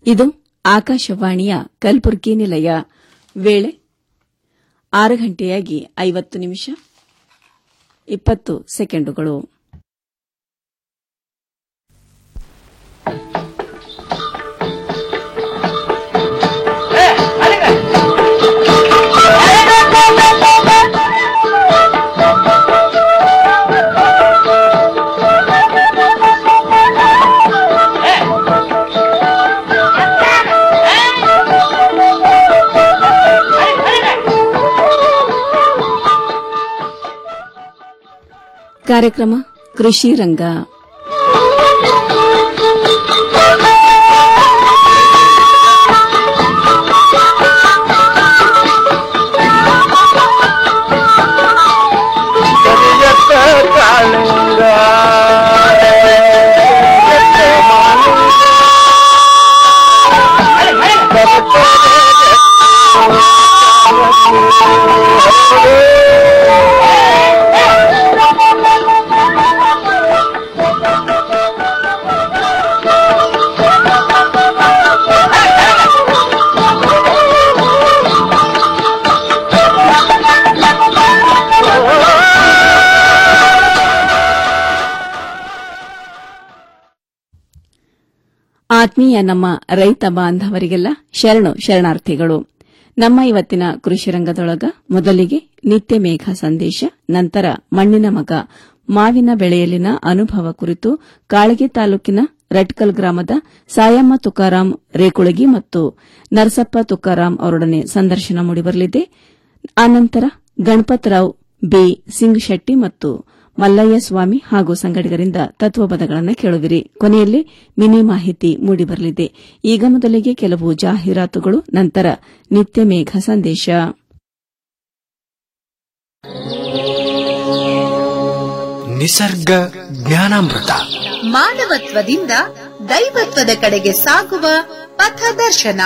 ಇದು ಆಕಾಶವಾಣಿಯ ಕಲಬುರಗಿ ನಿಲಯ ವೇಳೆ ಆರು ಗಂಟೆಯಾಗಿ ಐವತ್ತು ನಿಮಿಷ ಇಪ್ಪತ್ತು ಸೆಕೆಂಡುಗಳು ಕಾರ್ಯಕ್ರಮ ಕೃಷಿ ರಂಗ ಕರಿಯತ್ತ ಕಾಳಿಂಗ ಕರಿಯತ್ತ ಆತ್ಮೀಯ ನಮ್ಮ ರೈತ ಬಾಂಧವರಿಗೆಲ್ಲ ಶರಣು ಶರಣಾರ್ಥಿಗಳು ನಮ್ಮ ಇವತ್ತಿನ ಕೃಷಿ ರಂಗದೊಳಗ ಮೊದಲಿಗೆ ನಿತ್ಯ ಮೇಘ ಸಂದೇಶ ನಂತರ ಮಣ್ಣಿನ ಮಗ ಮಾವಿನ ಬೆಳೆಯಲ್ಲಿನ ಅನುಭವ ಕುರಿತು ಕಾಳಗಿ ತಾಲೂಕಿನ ರಟ್ಕಲ್ ಗ್ರಾಮದ ಸಾಯಮ್ಮ ತುಕಾರಾಂ ರೇಕುಳಗಿ ಮತ್ತು ನರಸಪ್ಪ ತುಕಾರಾಂ ಅವರೊಡನೆ ಸಂದರ್ಶನ ಮೂಡಿಬರಲಿದೆ ಆನಂತರ ಗಣಪತರಾವ್ ಬಿ ಸಿಂಗ್ ಶೆಟ್ಟಿ ಮತ್ತು ಮಲ್ಲಯ್ಯ ಸ್ವಾಮಿ ಹಾಗೂ ಸಂಗಡಿಗರಿಂದ ತತ್ವಪದಗಳನ್ನು ಕೇಳುವಿರಿ ಕೊನೆಯಲ್ಲಿ ಮಿನಿ ಮಾಹಿತಿ ಮೂಡಿಬರಲಿದೆ ಈಗ ಮೊದಲಿಗೆ ಕೆಲವು ಜಾಹೀರಾತುಗಳು ನಂತರ ನಿತ್ಯ ಮೇಘ ಸಂದೇಶ ನಿಸರ್ಗ ಜ್ಞಾನಾಮೃತ ಮಾನವತ್ವದಿಂದ ದೈವತ್ವದ ಕಡೆಗೆ ಸಾಗುವ ಪಥದರ್ಶನ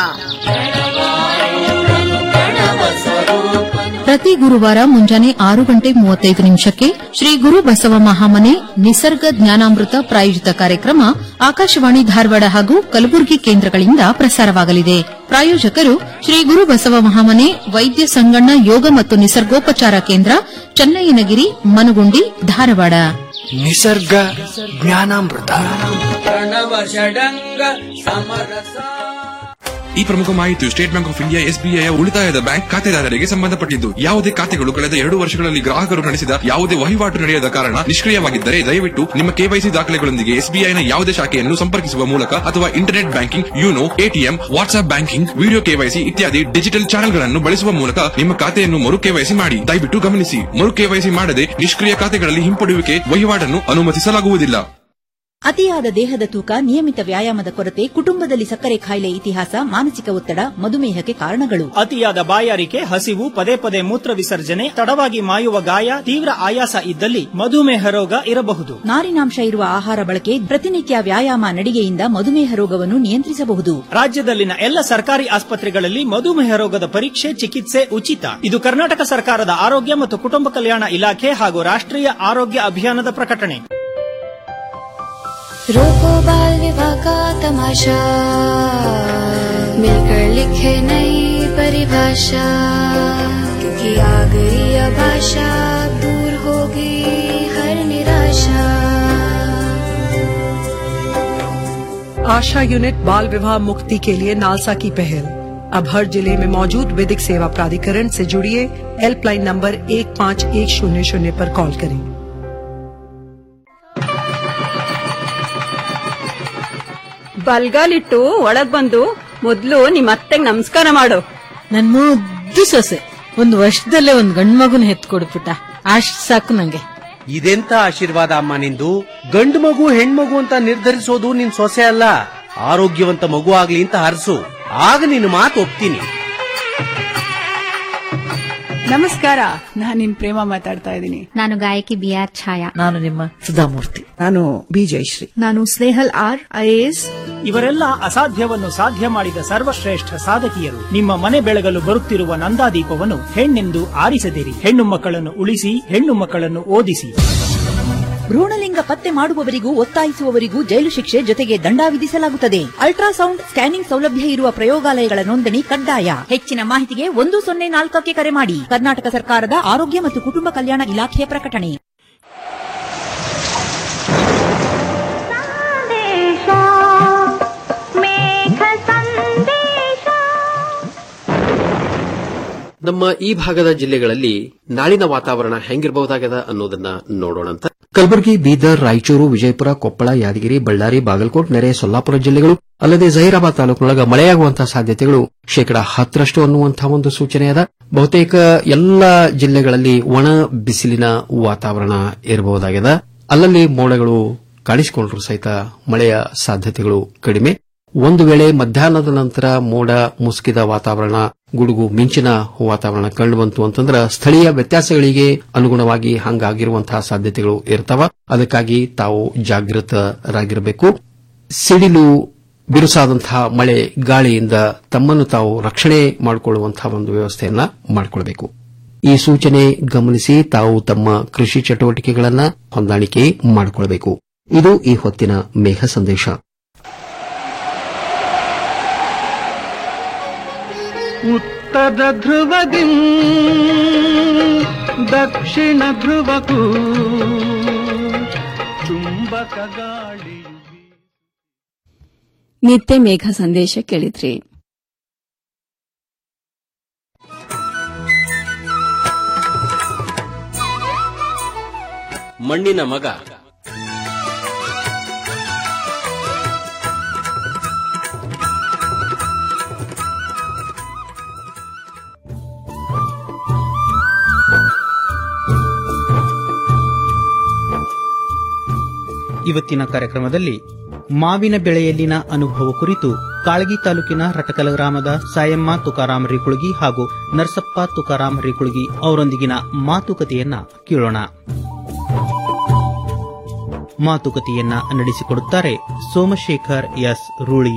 ಪ್ರತಿ ಗುರುವಾರ ಮುಂಜಾನೆ ಆರು ಗಂಟೆ ಮೂವತ್ತೈದು ನಿಮಿಷಕ್ಕೆ ಶ್ರೀ ಗುರು ಬಸವ ಮಹಾಮನೆ ನಿಸರ್ಗ ಜ್ಞಾನಾಮೃತ ಪ್ರಾಯೋಜಿತ ಕಾರ್ಯಕ್ರಮ ಆಕಾಶವಾಣಿ ಧಾರವಾಡ ಹಾಗೂ ಕಲಬುರಗಿ ಕೇಂದ್ರಗಳಿಂದ ಪ್ರಸಾರವಾಗಲಿದೆ ಪ್ರಾಯೋಜಕರು ಶ್ರೀ ಗುರು ಬಸವ ಮಹಾಮನೆ ವೈದ್ಯ ಸಂಗಣ್ಣ ಯೋಗ ಮತ್ತು ನಿಸರ್ಗೋಪಚಾರ ಕೇಂದ್ರ ಚನ್ನಯ್ಯನಗಿರಿ ಮನಗುಂಡಿ ಧಾರವಾಡ ನಿಸರ್ಗ ಜ್ಞಾನಾಮೃತ ಈ ಪ್ರಮುಖ ಮಾಹಿತಿಯು State Bank of India SBI ಉಳಿತಾಯದ ಬ್ಯಾಂಕ್ ಖಾತೆದಾರರಿಗೆ ಸಂಬಂಧಪಟ್ಟಿದ್ದು ಯಾವುದೇ ಖಾತೆಗಳು ಕಳೆದ ಎರಡು ವರ್ಷಗಳಲ್ಲಿ ಗ್ರಾಹಕರು ನಡೆಸಿದ ಯಾವುದೇ ವಹಿವಾಟು ನಡೆಯದ ಕಾರಣ ನಿಷ್ಕ್ರಿಯವಾಗಿದ್ದರೆ ದಯವಿಟ್ಟು ನಿಮ್ಮ ಕೆವೈಸಿ ದಾಖಲೆಗಳೊಂದಿಗೆ ಎಸ್ಬಿಐನ ಯಾವುದೇ ಶಾಖೆಯನ್ನು ಸಂಪರ್ಕಿಸುವ ಮೂಲಕ ಅಥವಾ internet banking YONO ATM WhatsApp banking video KYC ಇತ್ಯಾದಿ ಡಿಜಿಟಲ್ ಚಾನೆಲ್ಗಳನ್ನು ಬಳಸುವ ಮೂಲಕ ನಿಮ್ಮ ಖಾತೆಯನ್ನು ಮರು ಕೆವೈಸಿ ಮಾಡಿ ದಯವಿಟ್ಟು ಗಮನಿಸಿ ಮರು ಕೆವೈಸಿ ಮಾಡದೆ ನಿಷ್ಕ್ರಿಯ ಖಾತೆಗಳಲ್ಲಿ ಹಿಂಪಡೆಯುವಿಕೆ ವಹಿವಾಟನ್ನು ಅನುಮತಿಸಲಾಗುವುದಿಲ್ಲ ಅತಿಯಾದ ದೇಹದ ತೂಕ ನಿಯಮಿತ ವ್ಯಾಯಾಮದ ಕೊರತೆ ಕುಟುಂಬದಲ್ಲಿ ಸಕ್ಕರೆ ಕಾಯಿಲೆ ಇತಿಹಾಸ ಮಾನಸಿಕ ಒತ್ತಡ ಮಧುಮೇಹಕ್ಕೆ ಕಾರಣಗಳು ಅತಿಯಾದ ಬಾಯಾರಿಕೆ ಹಸಿವು ಪದೇ ಪದೇ ಮೂತ್ರ ವಿಸರ್ಜನೆ ತಡವಾಗಿ ಮಾಯುವ ಗಾಯ ತೀವ್ರ ಆಯಾಸ ಇದ್ದಲ್ಲಿ ಮಧುಮೇಹ ರೋಗ ಇರಬಹುದು ನಾರಿನಾಂಶ ಇರುವ ಆಹಾರ ಬಳಕೆ ಪ್ರತಿನಿತ್ಯ ವ್ಯಾಯಾಮ ನಡಿಗೆಯಿಂದ ಮಧುಮೇಹ ರೋಗವನ್ನು ನಿಯಂತ್ರಿಸಬಹುದು ರಾಜ್ಯದಲ್ಲಿನ ಎಲ್ಲ ಸರ್ಕಾರಿ ಆಸ್ಪತ್ರೆಗಳಲ್ಲಿ ಮಧುಮೇಹ ರೋಗದ ಪರೀಕ್ಷೆ ಚಿಕಿತ್ಸೆ ಉಚಿತ ಇದು ಕರ್ನಾಟಕ ಸರ್ಕಾರದ ಆರೋಗ್ಯ ಮತ್ತು ಕುಟುಂಬ ಕಲ್ಯಾಣ ಇಲಾಖೆ ಹಾಗೂ ರಾಷ್ಟ್ರೀಯ ಆರೋಗ್ಯ ಅಭಿಯಾನದ ಪ್ರಕಟಣೆ रोको बाल विवाह का तमाशा मिलकर लिखे नई परिभाषा क्योंकि आ गई अब आशा दूर होगी हर निराशा आशा यूनिट बाल विवाह मुक्ति के लिए नालसा की पहल अब हर जिले में मौजूद विधिक सेवा प्राधिकरण से जुड़िए हेल्पलाइन नंबर एक पाँच एक शून्य शून्य पर कॉल करें ಬಲ್ಗಾಲಿಟ್ಟು ಒಳಗ್ ಬಂದು ಮೊದ್ಲು ನಿಮ್ ಅತ್ತೆಗ್ ನಮಸ್ಕಾರ ಮಾಡು ನನ್ ಮುದ್ದು ಸೊಸೆ ಒಂದ್ ವರ್ಷದಲ್ಲೇ ಒಂದ್ ಗಂಡ್ ಮಗುನ ಹೆತ್ ಕೊಡ್ಬಿಟ್ಟ ಅಷ್ಟ್ ಸಾಕು ನಂಗೆ ಇದೆಂತ ಆಶೀರ್ವಾದ ಅಮ್ಮ ನಿಂದು ಗಂಡು ಮಗು ಹೆಣ್ಮಗು ಅಂತ ನಿರ್ಧರಿಸೋದು ನಿನ್ ಸೊಸೆ ಅಲ್ಲ ಆರೋಗ್ಯವಂತ ಮಗು ಆಗ್ಲಿ ಅಂತ ಹರಸು ಆಗ ನಿನ್ನ ಮಾತು ಒಪ್ತೀನಿ ನಮಸ್ಕಾರ ನಾನ್ ನಿಮ್ ಪ್ರೇಮ ಮಾತಾಡ್ತಾ ಇದ್ದೀನಿ ನಾನು ಗಾಯಕಿ ಬಿ ಆರ್ ಛಾಯಾ ನಾನು ನಿಮ್ಮ ಸುಧಾಮೂರ್ತಿ ನಾನು ಬಿ ಜಯಶ್ರೀ ನಾನು ಸ್ನೇಹಲ್ ಆರ್ ಐಎಎಸ್ ಇವರೆಲ್ಲ ಅಸಾಧ್ಯವನ್ನು ಸಾಧ್ಯ ಮಾಡಿದ ಸರ್ವಶ್ರೇಷ್ಠ ಸಾಧಕಿಯರು ನಿಮ್ಮ ಮನೆ ಬೆಳಗಲು ಬರುತ್ತಿರುವ ನಂದಾದೀಪವನ್ನು ಹೆಣ್ಣೆಂದು ಆರಿಸದಿರಿ ಹೆಣ್ಣು ಮಕ್ಕಳನ್ನು ಉಳಿಸಿ ಹೆಣ್ಣು ಮಕ್ಕಳನ್ನು ಓದಿಸಿ ಭ್ರೂಣಲಿಂಗ ಪತ್ತೆ ಮಾಡುವವರಿಗೂ ಒತ್ತಾಯಿಸುವವರಿಗೂ ಜೈಲು ಶಿಕ್ಷೆ ಜೊತೆಗೆ ದಂಡ ವಿಧಿಸಲಾಗುತ್ತದೆ ಅಲ್ಟ್ರಾಸೌಂಡ್ ಸ್ಕ್ಯಾನಿಂಗ್ ಸೌಲಭ್ಯ ಇರುವ ಪ್ರಯೋಗಾಲಯಗಳ ನೋಂದಣಿ ಕಡ್ಡಾಯ ಹೆಚ್ಚಿನ ಮಾಹಿತಿಗೆ ಒಂದು ಸೊನ್ನೆ ನಾಲ್ಕಕ್ಕೆ ಕರೆ ಮಾಡಿ ಕರ್ನಾಟಕ ಸರ್ಕಾರದ ಆರೋಗ್ಯ ಮತ್ತು ಕುಟುಂಬ ಕಲ್ಯಾಣ ಇಲಾಖೆಯ ಪ್ರಕಟಣೆ ನಮ್ಮ ಈ ಭಾಗದ ಜಿಲ್ಲೆಗಳಲ್ಲಿ ನಾಳಿನ ವಾತಾವರಣ ಹೆಂಗಿರಬಹುದಾಗದ ಅನ್ನೋದನ್ನ ನೋಡೋಣಂತ ಕಲಬುರಗಿ ಬೀದರ್ ರಾಯಚೂರು ವಿಜಯಪುರ ಕೊಪ್ಪಳ ಯಾದಗಿರಿ ಬಳ್ಳಾರಿ ಬಾಗಲಕೋಟ್ ನೆರೆ ಸೊಲ್ಲಾಪುರ ಜಿಲ್ಲೆಗಳು ಅಲ್ಲದೆ ಜಹೀರಾಬಾದ್ ತಾಲೂಕಿನೊಳಗ ಮಳೆಯಾಗುವಂತಹ ಸಾಧ್ಯತೆಗಳು ಶೇಕಡಾ ಹತ್ತರಷ್ಟು ಅನ್ನುವಂತಹ ಒಂದು ಸೂಚನೆ ಅದ ಬಹುತೇಕ ಎಲ್ಲ ಜಿಲ್ಲೆಗಳಲ್ಲಿ ಒಣ ಬಿಸಿಲಿನ ವಾತಾವರಣ ಇರಬಹುದಾಗಿದೆ ಅಲ್ಲಲ್ಲಿ ಮೋಡಗಳು ಕಾಣಿಸಿಕೊಂಡ್ರು ಸಹಿತ ಮಳೆಯ ಸಾಧ್ಯತೆಗಳು ಕಡಿಮೆ ಒಂದು ವೇಳೆ ಮಧ್ಯಾಹ್ನದ ನಂತರ ಮೋಡ ಮುಸುಕಿದ ವಾತಾವರಣ ಗುಡುಗು ಮಿಂಚಿನ ವಾತಾವರಣ ಕಂಡುಬಂತು ಅಂತಂದ್ರೆ ಸ್ಥಳೀಯ ವ್ಯತ್ಯಾಸಗಳಿಗೆ ಅನುಗುಣವಾಗಿ ಹಂಗಾಗಿರುವಂತಹ ಸಾಧ್ಯತೆಗಳು ಇರ್ತಾವ ಅದಕ್ಕಾಗಿ ತಾವು ಜಾಗೃತರಾಗಿರಬೇಕು ಸಿಡಿಲು ಬಿರುಸಾದಂತಹ ಮಳೆ ಗಾಳಿಯಿಂದ ತಮ್ಮನ್ನು ತಾವು ರಕ್ಷಣೆ ಮಾಡಿಕೊಳ್ಳುವಂತಹ ಒಂದು ವ್ಯವಸ್ಥೆಯನ್ನ ಮಾಡಿಕೊಳ್ಳಬೇಕು ಈ ಸೂಚನೆ ಗಮನಿಸಿ ತಾವು ತಮ್ಮ ಕೃಷಿ ಚಟುವಟಿಕೆಗಳನ್ನ ಹೊಂದಾಣಿಕೆ ಮಾಡಿಕೊಳ್ಳಬೇಕು ಇದು ಈ ಹೊತ್ತಿನ ಮೇಘ ಸಂದೇಶ ಉತ್ತರ ಧ್ರುವದಿ ದಕ್ಷಿಣ ಧ್ರುವಕ್ಕೂ ಚುಂಬಕ ಗಾಳಿ ನಿತ್ಯ ಮೇಘ ಸಂದೇಶ ಕೇಳಿದ್ರಿ ಮಣ್ಣಿನ ಮಗ ಇವತ್ತಿನ ಕಾರ್ಯಕ್ರಮದಲ್ಲಿ ಮಾವಿನ ಬೆಳೆಯಲ್ಲಿನ ಅನುಭವ ಕುರಿತು ಕಾಳಗಿ ತಾಲೂಕಿನ ರಟಕಲ ಗ್ರಾಮದ ಸಾಯಮ್ಮ ತುಕಾರಾಮ್ ರೇಕುಳಗಿ ಹಾಗೂ ನರಸಪ್ಪ ತುಕಾರಾಮ್ ರೇಕುಳಗಿ ಅವರೊಂದಿಗಿನ ಮಾತುಕತೆಯನ್ನ ಕೇಳೋಣ ಮಾತುಕತೆಯನ್ನ ನಡೆಸಿಕೊಡುತ್ತಾರೆ ಸೋಮಶೇಖರ್ ಎಸ್ ರೂಳಿ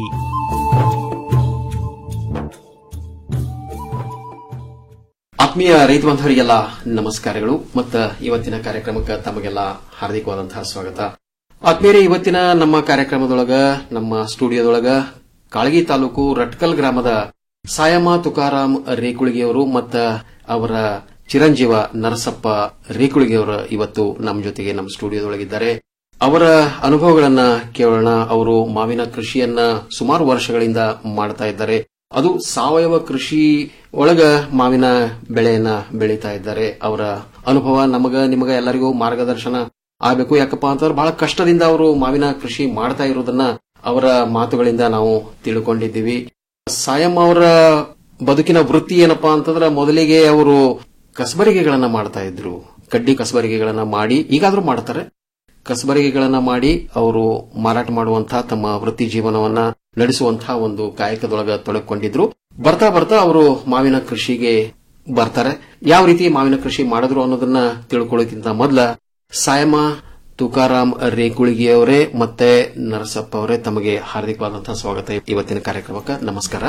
ಆತ್ಮೀಯ ರೈತ ಬಾಂಧವರಿಗೆಲ್ಲ ನಮಸ್ಕಾರಗಳು ಮತ್ತು ಇವತ್ತಿನ ಕಾರ್ಯಕ್ರಮಕ್ಕೆ ತಮಗೆಲ್ಲ ಹಾರ್ದಿಕವಾದಂತಹ ಸ್ವಾಗತ ಆತ್ಮೀಯರೇ ಇವತ್ತಿನ ನಮ್ಮ ಕಾರ್ಯಕ್ರಮದೊಳಗ ನಮ್ಮ ಸ್ಟುಡಿಯೋದೊಳಗ ಕಾಳಗಿ ತಾಲೂಕು ರಟ್ಕಲ್ ಗ್ರಾಮದ ಸಾಯಮ್ಮ ತುಕಾರಾಮ್ ರೇಕುಳಿಗೆಯವರು ಮತ್ತು ಅವರ ಚಿರಂಜೀವ ನರಸಪ್ಪ ರೇಕುಳಿಗೆಯವರು ಇವತ್ತು ನಮ್ಮ ಜೊತೆಗೆ ನಮ್ಮ ಸ್ಟುಡಿಯೋದೊಳಗಿದ್ದಾರೆ ಅವರ ಅನುಭವಗಳನ್ನ ಕೇಳೋಣ ಅವರು ಮಾವಿನ ಕೃಷಿಯನ್ನ ಸುಮಾರು ವರ್ಷಗಳಿಂದ ಮಾಡ್ತಾ ಇದ್ದಾರೆ ಅದು ಸಾವಯವ ಕೃಷಿ ಒಳಗ ಮಾವಿನ ಬೆಳೆಯನ್ನ ಬೆಳೀತಾ ಇದ್ದಾರೆ ಅವರ ಅನುಭವ ನಮಗ ನಿಮಗ ಎಲ್ಲರಿಗೂ ಮಾರ್ಗದರ್ಶನ ಆಗಬೇಕು ಯಾಕಪ್ಪ ಅಂತಂದ್ರೆ ಬಹಳ ಕಷ್ಟದಿಂದ ಅವರು ಮಾವಿನ ಕೃಷಿ ಮಾಡ್ತಾ ಇರೋದನ್ನ ಅವರ ಮಾತುಗಳಿಂದ ನಾವು ತಿಳ್ಕೊಂಡಿದ್ದೀವಿ ಸಾಯಂ ಅವರ ಬದುಕಿನ ವೃತ್ತಿ ಏನಪ್ಪಾ ಅಂತಂದ್ರೆ ಮೊದಲಿಗೆ ಅವರು ಕಸಬರಿಗೆಗಳನ್ನ ಮಾಡ್ತಾ ಇದ್ರು ಕಡ್ಡಿ ಕಸಬರಿಗೆಗಳನ್ನ ಮಾಡಿ ಈಗಾದ್ರೂ ಮಾಡ್ತಾರೆ ಕಸಬರಿಗೆಗಳನ್ನ ಮಾಡಿ ಅವರು ಮಾರಾಟ ಮಾಡುವಂತಹ ತಮ್ಮ ವೃತ್ತಿ ಜೀವನವನ್ನ ನಡೆಸುವಂತಹ ಒಂದು ಕಾಯಕದೊಳಗ ತೊಡಕೊಂಡಿದ್ರು ಬರ್ತಾ ಬರ್ತಾ ಅವರು ಮಾವಿನ ಕೃಷಿಗೆ ಬರ್ತಾರೆ ಯಾವ ರೀತಿ ಮಾವಿನ ಕೃಷಿ ಮಾಡಿದ್ರು ಅನ್ನೋದನ್ನ ತಿಳ್ಕೊಳ್ಳೋಕ್ಕಿಂತ ಮೊದಲ ಸಾಯಮ ತುಕಾರಾಮ್ ರೇಕುಳಿಗಿಯವರೇ ಮತ್ತೆ ನರಸಪ್ಪ ಅವರೇ ತಮಗೆ ಹಾರ್ದಿಕವಾದಂತಹ ಸ್ವಾಗತ ಇವತ್ತಿನ ಕಾರ್ಯಕ್ರಮಕ್ಕೆ ನಮಸ್ಕಾರ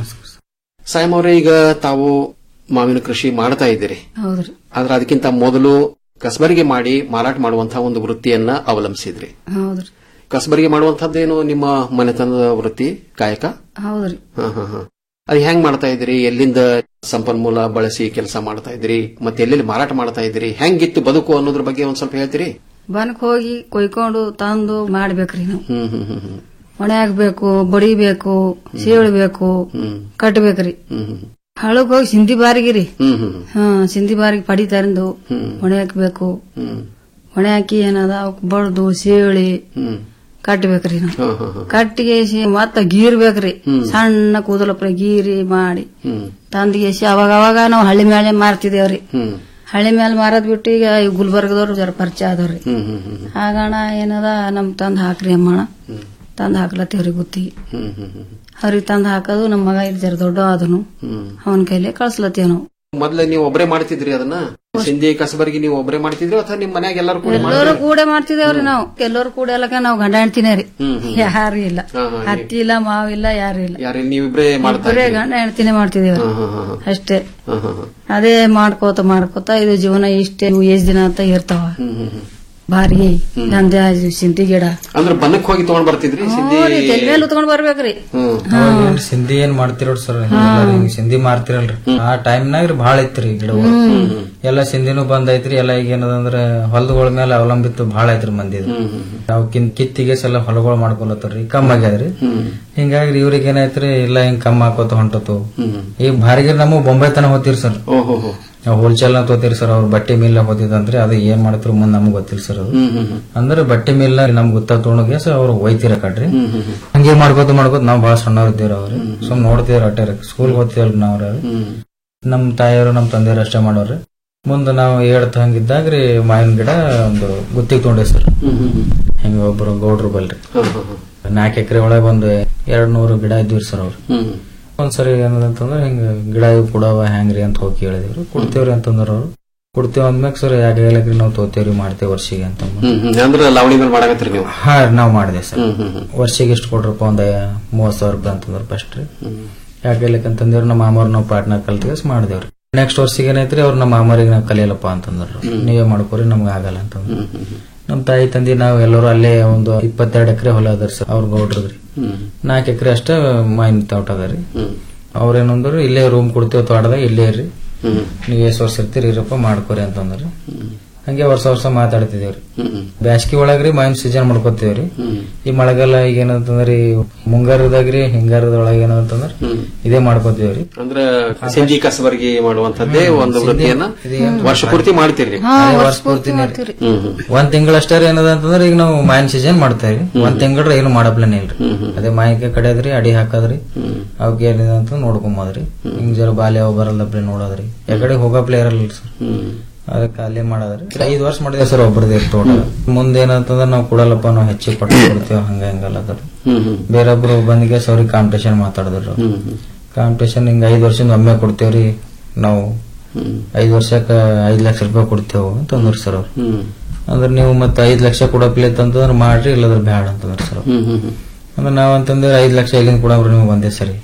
ಸಾಯಂ ಅವರೇ ಈಗ ತಾವು ಮಾವಿನ ಕೃಷಿ ಮಾಡ್ತಾ ಇದ್ದೀರಿ ಹೌದ್ರಿ ಆದ್ರೆ ಅದಕ್ಕಿಂತ ಮೊದಲು ಕಸಬರಿಗೆ ಮಾಡಿ ಮಾರಾಟ ಮಾಡುವಂತಹ ಒಂದು ವೃತ್ತಿಯನ್ನ ಅವಲಂಬಿಸಿದ್ರಿ ಹೌದ್ರಿ ಕಸಬರಿಗೆ ಮಾಡುವಂತಹದ್ದೇನು ನಿಮ್ಮ ಮನೆತನದ ವೃತ್ತಿ ಕಾಯಕ ಹೌದ್ರಿ ಹ, ಹ, ಹ. ಅದು ಹೆಂಗ್ ಮಾಡ್ತಾ ಇದ್ರಿ ಎಲ್ಲಿಂದ ಸಂಪನ್ಮೂಲ ಬಳಸಿ ಕೆಲಸ ಮಾಡ್ತಾ ಇದ್ರಿ ಮತ್ತೆ ಎಲ್ಲೆಲ್ಲಿ ಮಾರಾಟ ಮಾಡ್ತಾ ಇದ್ರಿ ಹೆಂಗಿತ್ತು ಬದುಕು ಅನ್ನೋದ್ರ ಬಗ್ಗೆ ಒಂದ್ ಸ್ವಲ್ಪ ಹೇಳ್ತೀರಿ ಬನಕ್ ಹೋಗಿ ಕೊಯ್ಕೊಂಡು ತಂದು ಮಾಡ್ಬೇಕ್ರಿ ನಾವು ಹ್ಮ್ ಹ್ಮ್ ಹ್ಮ್ ಹ್ಮ್ ಹೊಣೆ ಹಾಕ್ಬೇಕು ಬಡಿಬೇಕು ಸೀಳ್ಬೇಕು ಹ್ಮ್ ಕಟ್ಬೇಕ್ರಿ ಹ್ಮ್ ಹ್ಮ್ ಹಳಗ್ ಹೋಗಿ ಸಿಂಧಿ ಬಾರಿಗಿರಿ ಹ್ಮ್ ಹ್ಮ್ ಹಾ ಸಿಂಧಿ ಬಾರಿಗೆ ಪಡಿ ತರಂದು ಹ್ಮ್. ಹೊಣೆ ಹಾಕ್ಬೇಕು ಹ್ಮ್ ಹೊಣೆ ಹಾಕಿ ಏನದ ಅವಕ್ ಬಡ್ದು ಸೀಳಿ ಹ್ಮ್ ಕಟ್ಬೇಕ್ರಿ ನಾವು ಹ, ಹ, ಹ. ಕಟ್ಟಿಗೆಸಿ ಮತ್ತ ಗೀರ್ಬೇಕ್ರಿ ಸಣ್ಣ ಕೂದಲಪ್ರ ಗೀರಿ ಮಾಡಿ ಹ್ಮ್ ತಂದಿಗೆಸಿ ಅವಾಗ ಅವಾಗ ನಾವು ಹಳ್ಳಿ ಮೇಲೆ ಮಾರ್ತಿದೇವ್ರಿ ಹ್ಮ್ ಹಳ್ಳಿ ಮೇಲೆ ಮಾರದ್ ಬಿಟ್ಟು ಈಗ ಈ ಗುಲ್ಬರ್ಗದವ್ರು ಜರ ಪರಿಚಯ ಆದವ್ರಿ ಹ್ಮ್ ಹ್ಮ್ ಹ್ಮ್ ಹ್ಮ್ ಆಗಣ ಏನದ ನಮ್ ತಂದ್ ಹಾಕ್ರಿ ಅಮ್ಮಣ ತಂದ್ ಹಾಕ್ಲತ್ತೇವ್ರಿ ಗುತ್ತಿ ಹ್ಮ್ ಹ್ಮ್ ಹ್ಮ್ ಅವ್ರಿಗೆ ತಂದ್ ಹಾಕೋದು ನಮ್ಮ ಮಗ ಇಲ್ಲಿ ಜರ ದೊಡ್ಡ ಆದನು ಹ್ಮ್ ಅವನ ಕೈಲಿ ಕಳ್ಸ್ಲತ್ತೇವ್ ನಾವು ಮೊದ್ಲ ನೀವು ಒಬ್ಬರೇ ಮಾಡ್ತಿದ್ರಿ ಅದನ್ನ ಸಿಂಧಿ ಕಸಬರಿಗೆ ನೀವು ಒಬ್ಬರೇ ಮಾಡ್ತಿದ್ರಿ ಅಥವಾ ನಿಮ್ಮ ಮನ್ಯಾಗ ಎಲ್ಲರೂ ಕೂಡ ಎಲ್ಲರೂ ಕೂಡ ಮಾಡ್ತಿದೇವ್ರಿ ನಾವು ಎಲ್ಲರೂ ಕೂಡ ಎಲ್ಲಕ ನಾವು ಗಂಡ ಹೆಣ್ತಿನೇ ರೀ ಹ್ಮ್, ಹ್ಮ್. ಯಾರು ಇಲ್ಲ ಹಾ, ಹಾ, ಹತ್ತಿ ಇಲ್ಲ ಮಾವಿಲ್ಲ ಯಾರು ಇಲ್ಲ ಯಾರು ನೀವಿಬ್ರೇ ಮಾಡ್ತಾ ಬರೇ ಇದ್ರಿ ಗಂಡ ಹೆಣ್ತಿನೇ ಮಾಡ್ತಿದೇವ್ರಿ ಹಾ, ಹಾ, ಹಾ, ಹಾ. ಅಷ್ಟೇ ಹಾ, ಹಾ, ಹಾ. ಅದೇ ಮಾಡ್ಕೋತ ಮಾಡ್ಕೋತ ಇದು ಜೀವನ ಇಷ್ಟೇ ಎಷ್ಟ್ ದಿನ ಅಂತ ಇರ್ತಾವ ಹ್ಮ್ ಹ್ಮ್ ಹ್ಮ್ ಭಾರಿ ನಂದ ಸಿಂಧಿ ಗಿಡ ಅಂದ್ರೆ ಬನ್ನಕ್ ಹೋಗಿ ತಗೊಂಡ್ ಬರ್ತಿದ್ರಿ ಸಿದ್ದಿ ತೆಲ್ಮೇಲೆ ಉತ್ಕೊಂಡ್ ಬರ್ಬೇಕ್ರಿ ಹ್ಮ್ ಅವಾಗ ಏನ್ ಸಿಂಧಿ ಏನ್ ಮಾಡ್ತಿರೋಡ್ ಸರ್ ಹಿಂಗ್ ಸಿಂಧಿ ಮಾರ್ತಿರಲ್ರಿ ಆ ಟೈಮ್ನಾಗ ರೀ ಭಾಳ ಐತ್ರಿ ಗಿಡ ಎಲ್ಲ ಸಿಂಧಿನೂ ಬಂದ್ ಐತ್ರಿ ಎಲ್ಲ ಈಗ ಏನದಂದ್ರ ಹೊಲಗಳ ಮೇಲೆ ಅವಲಂಬಿತ ಭಾಳ ಐತ್ರಿ ಮಂದಿ ಅವ್ ಕಿನ್ ಕಿತ್ತಿಗೆ ಎಲ್ಲ ಹೊಲಗಳು ಮಾಡ್ಕೊಲತ್ತಾರ್ರಿ ಕಮ್ಮಿ ಆಗ್ಯಾದ್ರಿ ಹಿಂಗಾಗಿ ಇವ್ರಿಗೆ ಏನಾಯ್ತ್ರಿ ಇಲ್ಲ ಹಿಂಗ್ ಕಮ್ಮಿ ಹಾಕೋತ ಹೊಂಟತು ಈ ಭಾರಿಗೆ ನಮ್ಮ ಬೊಂಬೈ ತನ ಹೋತಿರಿ ಸರ್ ಓಹೋ ಹೋಲ್ಸೇಲ್ ತೋತಿರಿ ಸರ್ ಅವ್ರ ಬಟ್ಟೆ ಮಿಲ್ ಹೋತಿದಂದ್ರೆ ಅದು ಏನ್ ಮಾಡ್ತಿರೋ ಮುಂದ್ ನಮ್ಗ್ ಗೊತ್ತಿಲ್ಲ ಸರ್ ಅದು ಅಂದ್ರೆ ಬಟ್ಟೆ ಮಿಲ್ ನಮ್ಗೆ ಗೊತ್ತಾಗ ತೊಗೊಂಡೋಗಿ ಸರ್ ಅವ್ರು ಒಯ್ತಿರ ಕಡ್ರಿ ಹಂಗೆ ಮಾಡ್ಕೋತ ಮಾಡ್ಕೋತ ನಾವ್ ಬಹಳ ಸಣ್ಣವ್ರ ಇದ್ದೀವ್ರಿ ಅವ್ರಿ ಸುಮ್ ನೋಡ್ತೀವ್ರಿ ಅಟ್ಟಾರ ಸ್ಕೂಲ್ ಹೋಗ್ತೀವಲ್ರಿ ನಾವ್ರ ನಮ್ ತಾಯಿಯವರು ನಮ್ ತಂದೆಯವರು ಅಷ್ಟೇ ಮಾಡೋರಿ ಮುಂದೆ ನಾವು ಹೇಳ್ತ ಹಂಗಿದ್ದಾಗ್ರಿ ಮಾವಿನ ಗಿಡ ಒಂದು ಗುತ್ತಿಗೆ ತೊಗೊಂಡೇವ್ ಸರ್ ಹಿಂಗ ಒಬ್ರು ಗೌಡ್ರು ಬಲ್ರಿ ನಾಲ್ಕು ಎಕರೆ ಒಳಗೆ ಒಂದು ಎರಡ್ ನೂರು ಗಿಡ ಇದ್ವಿ ಸರ್ ಅವ್ರು ಒಂದ್ಸರಿ ಏನದಂತಂದ್ರ ಹಿಂಗ ಗಿಡ ಇವ್ ಕೊಡವ ಹೆಂಗ್ರಿ ಅಂತ ಹೋಗಿ ಕೇಳಿದ್ರು ಕೊಡ್ತೇವ್ರಿ ಅಂತಂದ್ರ ಅವ್ರು ಕೊಡ್ತೇವ್ ಅಂದ್ಮ್ಯಾಗ ಸರ್ ಯಾಕೆ ನಾವ್ ತೋತೇವ್ರಿ ಮಾಡ್ತೇವ್ ವರ್ಷಿಗೆ ಅಂತ ಹ್ಮ್ ಹ್ಮ್ ಅಂದ್ರೆ ಲಾವಣಿ ಮೇಲೆ ಮಾಡಕತ್ತೀರಿ ನೀವು ಹಾ ನಾವ್ ಮಾಡಿದೆ ಸರ್ ವರ್ಷಿಗೆ ಎಷ್ಟು ಕೊಡ್ರಪ್ಪ ಒಂದ್ ಮೂವತ್ ಸಾವಿರ ರೂಪಾಯಿ ಅಂತಂದ್ರ ಫಸ್ಟ್ ರೀ ಯಾಕೆ ಅಂತಂದೇವ್ರಿ ನಮ್ಮ ಮಾಮವ್ರ ನಾವು ಪಾಟ್ನ ಕಲ್ತಿಗೆ ಮಾಡಿದೇವ್ರಿ ನೆಕ್ಸ್ಟ್ ವರ್ಷಿಗೆ ಏನೈತ್ರಿ ಅವ್ರು ನಮ್ಮ ಮಾಮರಿಗೆ ನಾವ್ ಕಲಿಯಲ್ಲಪ್ಪ ಅಂತಂದ್ರು ನೀವೇ ಮಾಡ್ಕೋರಿ ನಮ್ಗೆ ಆಗಲ್ಲ ಅಂತಂದ್ರು ನಮ್ ತಾಯಿ ತಂದಿ ನಾವ್ ಎಲ್ಲರೂ ಅಲ್ಲೇ ಒಂದು ಇಪ್ಪತ್ತೆರಡು ಎಕರೆ ಹೊಲ ಅದಾರ ಸರ್ ಅವ್ರ ಗೌಡ್ರದ್ರಿ ನಾಲ್ಕು ಎಕರೆ ಅಷ್ಟೇ ಮಾಯಿನ ತೋಟ ಅದರಿ ಅವ್ರೇನಂದ್ರು ಇಲ್ಲೇ ರೂಮ್ ಕೊಡ್ತೇವ್ ತೋಟದಾಗ ಇಲ್ಲೇ ಇರ್ರಿ ನೀವ್ ಎಷ್ಟ್ ವರ್ಷ ಇರ್ತೀರಿ ಇರಪ್ಪ ಮಾಡ್ಕೋರಿ ಅಂತಂದ್ರಿ ಹಂಗೆ ವರ್ಷ ವರ್ಷ ಮಾತಾಡ್ತಿದೇವ್ರಿ ಬ್ಯಾಸ್ಗಿ ಒಳಗ್ರಿ ಮಾವಿನ ಸೀಸನ್ ಮಾಡ್ಕೋತೀವ್ರಿ ಈ ಮಳೆಗಾಲ ಈಗ ಏನಂತಂದ್ರಿ ಮುಂಗಾರದಾಗ್ರಿ ಹಿಂಗಾರದೊಳಗ ಏನಂತಂದ್ರ ಇದೇ ಮಾಡ್ಕೋತೀವ್ರಿ ಅಂದ್ರೆ ಸಂಜಿ ಕಸಬರ್ಗಿ ಮಾಡುವಂತದ್ದೇ ಒಂದು ವೃತ್ತಿಯನ್ನ ವರ್ಷ ಪೂರ್ತಿ ಮಾಡ್ತೀರಿ ಅದೇ ವರ್ಷ ಪೂರ್ತಿನೇ ರೀ. ಒಂದ್ ತಿಂಗಳಷ್ಟೇ ರೀ ಏನದ ಅಂತಂದ್ರೆ ಈಗ ನಾವು ಮಾವಿನ ಸೀಸನ್ ಮಾಡ್ತೇವ್ರಿ ಒಂದ್ ತಿಂಗಳ ಏನು ಮಾಡಪ್ಲನೇ ಇಲ್ರಿ ಅದೇ ಮಾವಿನಕಾಯಿ ಕಡಿಯೋದ್ರಿ ಅಡಿ ಹಾಕದ್ರಿ ಅವಕ್ಕೆ ಏನಿದೆ ಅಂತ ನೋಡ್ಕೊಂಬೋದ್ರಿ ಹಿಂಗ್ ಜರ ಬಾಲ್ಯ ಅವು ಬರಲ್ಲಪ್ಲೆ ನೋಡೋದ್ರಿ ಯಾಕಡೆ ಹೋಗಪ್ಲೆ ಇರಲ್ಲ ಸರ್ ಅದಕ್ಕೆ ಅಲ್ಲೇ ಮಾಡೋದ್ರಿ ಐದ್ ವರ್ಷ ಮಾಡಿದೆ ಸರ್ ಒಬ್ಬರದೇ ತೋಟ ಮುಂದೆ ಏನಂತಂದ್ರೆ ನಾವು ಕೊಡಲ್ಲಪ್ಪ ನಾವು ಹೆಚ್ಚಿಗೆ ಪಟ್ಟು ಕೊಡ್ತೇವೆ ಹಂಗ ಹಿಂಗಲ್ಲ ಅದ್ರ ಬೇರೊಬ್ರು ಬಂದಿಗೆ ಅವ್ರಿಗೆ ಕಾಂಪಿಟೇಷನ್ ಮಾತಾಡಿದ್ರು ಕಾಂಪಿಟೇಷನ್ ಹಿಂಗ ಐದ್ ವರ್ಷದಿಂದ ಒಮ್ಮೆ ಕೊಡ್ತೇವ್ರಿ ನಾವು ಐದ್ ವರ್ಷಕ್ಕ ಐದ್ ಲಕ್ಷ ರೂಪಾಯಿ ಕೊಡ್ತೇವೆ ಅಂತಂದ್ರಿ ಸರ್ ಅವ್ರು ಅಂದ್ರೆ ನೀವು ಮತ್ತೆ ಐದ್ ಲಕ್ಷ ಕೊಡಪ್ಲೆ ಅಂತಂದ್ರೆ ಮಾಡ್ರಿ ಇಲ್ಲದ್ರ ಬ್ಯಾಡ ಅಂತಂದ್ರಿ ಸರ್ ಅವ್ರು. ಅಂದ್ರೆ ನಾವ್ ಅಂತಂದ್ರೆ ಐದ್ ಲಕ್ಷ ಎಲ್ಲಿಂದ ಕೊಡವ್ರಿ ನೀವು ಒಂದೇ ಸರಿ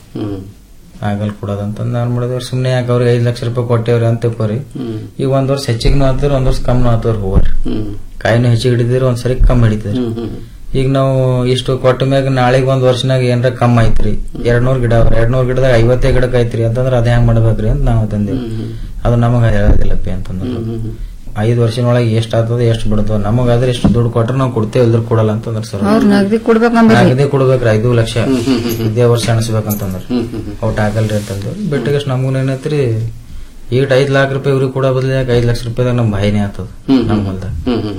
ಆಗಲ್ ಕೊಡೋದಂತಂದ್ ನಾನ್ ಮಾಡಿದ್ರಿ ಸುಮ್ನೆ ಯಾಕೆ ಅವ್ರಿಗೆ ಐದ್ ಲಕ್ಷ ರೂಪಾಯಿ ಕೊಟ್ಟೇವ್ರಿ ಅಂತ ತಿಳ್ಕೊರಿ ಈಗ ಒಂದ್ ವರ್ಷ ಹೆಚ್ಚಿಗೆ ಆತವ್ರಿ ಒಂದ್ ವರ್ಷ ಕಮ್ಮಿ ಆತವ್ರಿ ಹೋಗ್ರಿ ಕಾಯಿನೂ ಹೆಚ್ಚಿಗೆ ಹಿಡಿದಿರಿ ಒಂದ್ ಸರಿ ಕಮ್ಮಿ ಹಿಡಿತದ್ರಿ ಈಗ ನಾವು ಇಷ್ಟು ಕೊಟ್ಟ ಮ್ಯಾಗ ನಾಳೆಗ್ ಒಂದ್ ವರ್ಷನಾಗ ಏನ್ರ ಕಮ್ಮಿ ಐತ್ರಿ ಎರಡ್ ನೂರ್ ಗಿಡ ಅವ್ರ ಎರಡ್ ನೂರ್ ಗಿಡದಾಗ ಐವತ್ತೇ ಗಿಡಕ್ ಐತ್ರಿ ಅಂತಂದ್ರ ಅದ ಹೆಂಗ್ ಮಾಡ್ಬೇಕ್ರಿ ಅಂತ ನಾವು ತಂದೇವಿ ಅದು ನಮಗ ಹೇಳೋದಿಲ್ಲಪ್ಪಿ ಅಂತಂದ್ರ ಐದ್ ವರ್ಷನೊಳಗೆ ಎಷ್ಟ್ ಆಗ್ತದ ಎಷ್ಟ್ ಬಿಡ್ತದ ನಮಗಾದ್ರೆ ಎಷ್ಟು ದುಡ್ಡು ಕೊಟ್ರೆ ನಾವು ಕೊಡ್ತೇವೆ ಇಲ್ದ್ರ ಕೊಡಲ್ಲ ಅಂತಂದ್ರ ಸರ್ ಅವ್ರ ನಗದಿ ಕೊಡ್ಬೇಕಂದ್ರಿ ಅಗದೇ ಕೊಡ್ಬೇಕ್ರಿ ಐದು ಲಕ್ಷ ಇದೇ ವರ್ಷ ಅನಿಸ್ಬೇಕಂತಂದ್ರ ಔಟ್ ಆಗಲ್ರಿ ಅಂತಂದ್ರು ಬಿಟ್ಟಿಗೆ ನಮಗೂ ಏನೈತ್ರಿ ಈಟ್ ಐದ್ ಲಾಖ ರೂಪಾಯಿ ಇವ್ರಿಗೆ ಕೊಡೋ ಬದಲು ಯಾಕೆ ಐದ್ ಲಕ್ಷ ರೂಪಾಯಿದಾಗ ನಮ್ ಬಾಯಿನೇ ಆಗ್ತದ ನಮ್ ಹೊಲ್ದಾಗ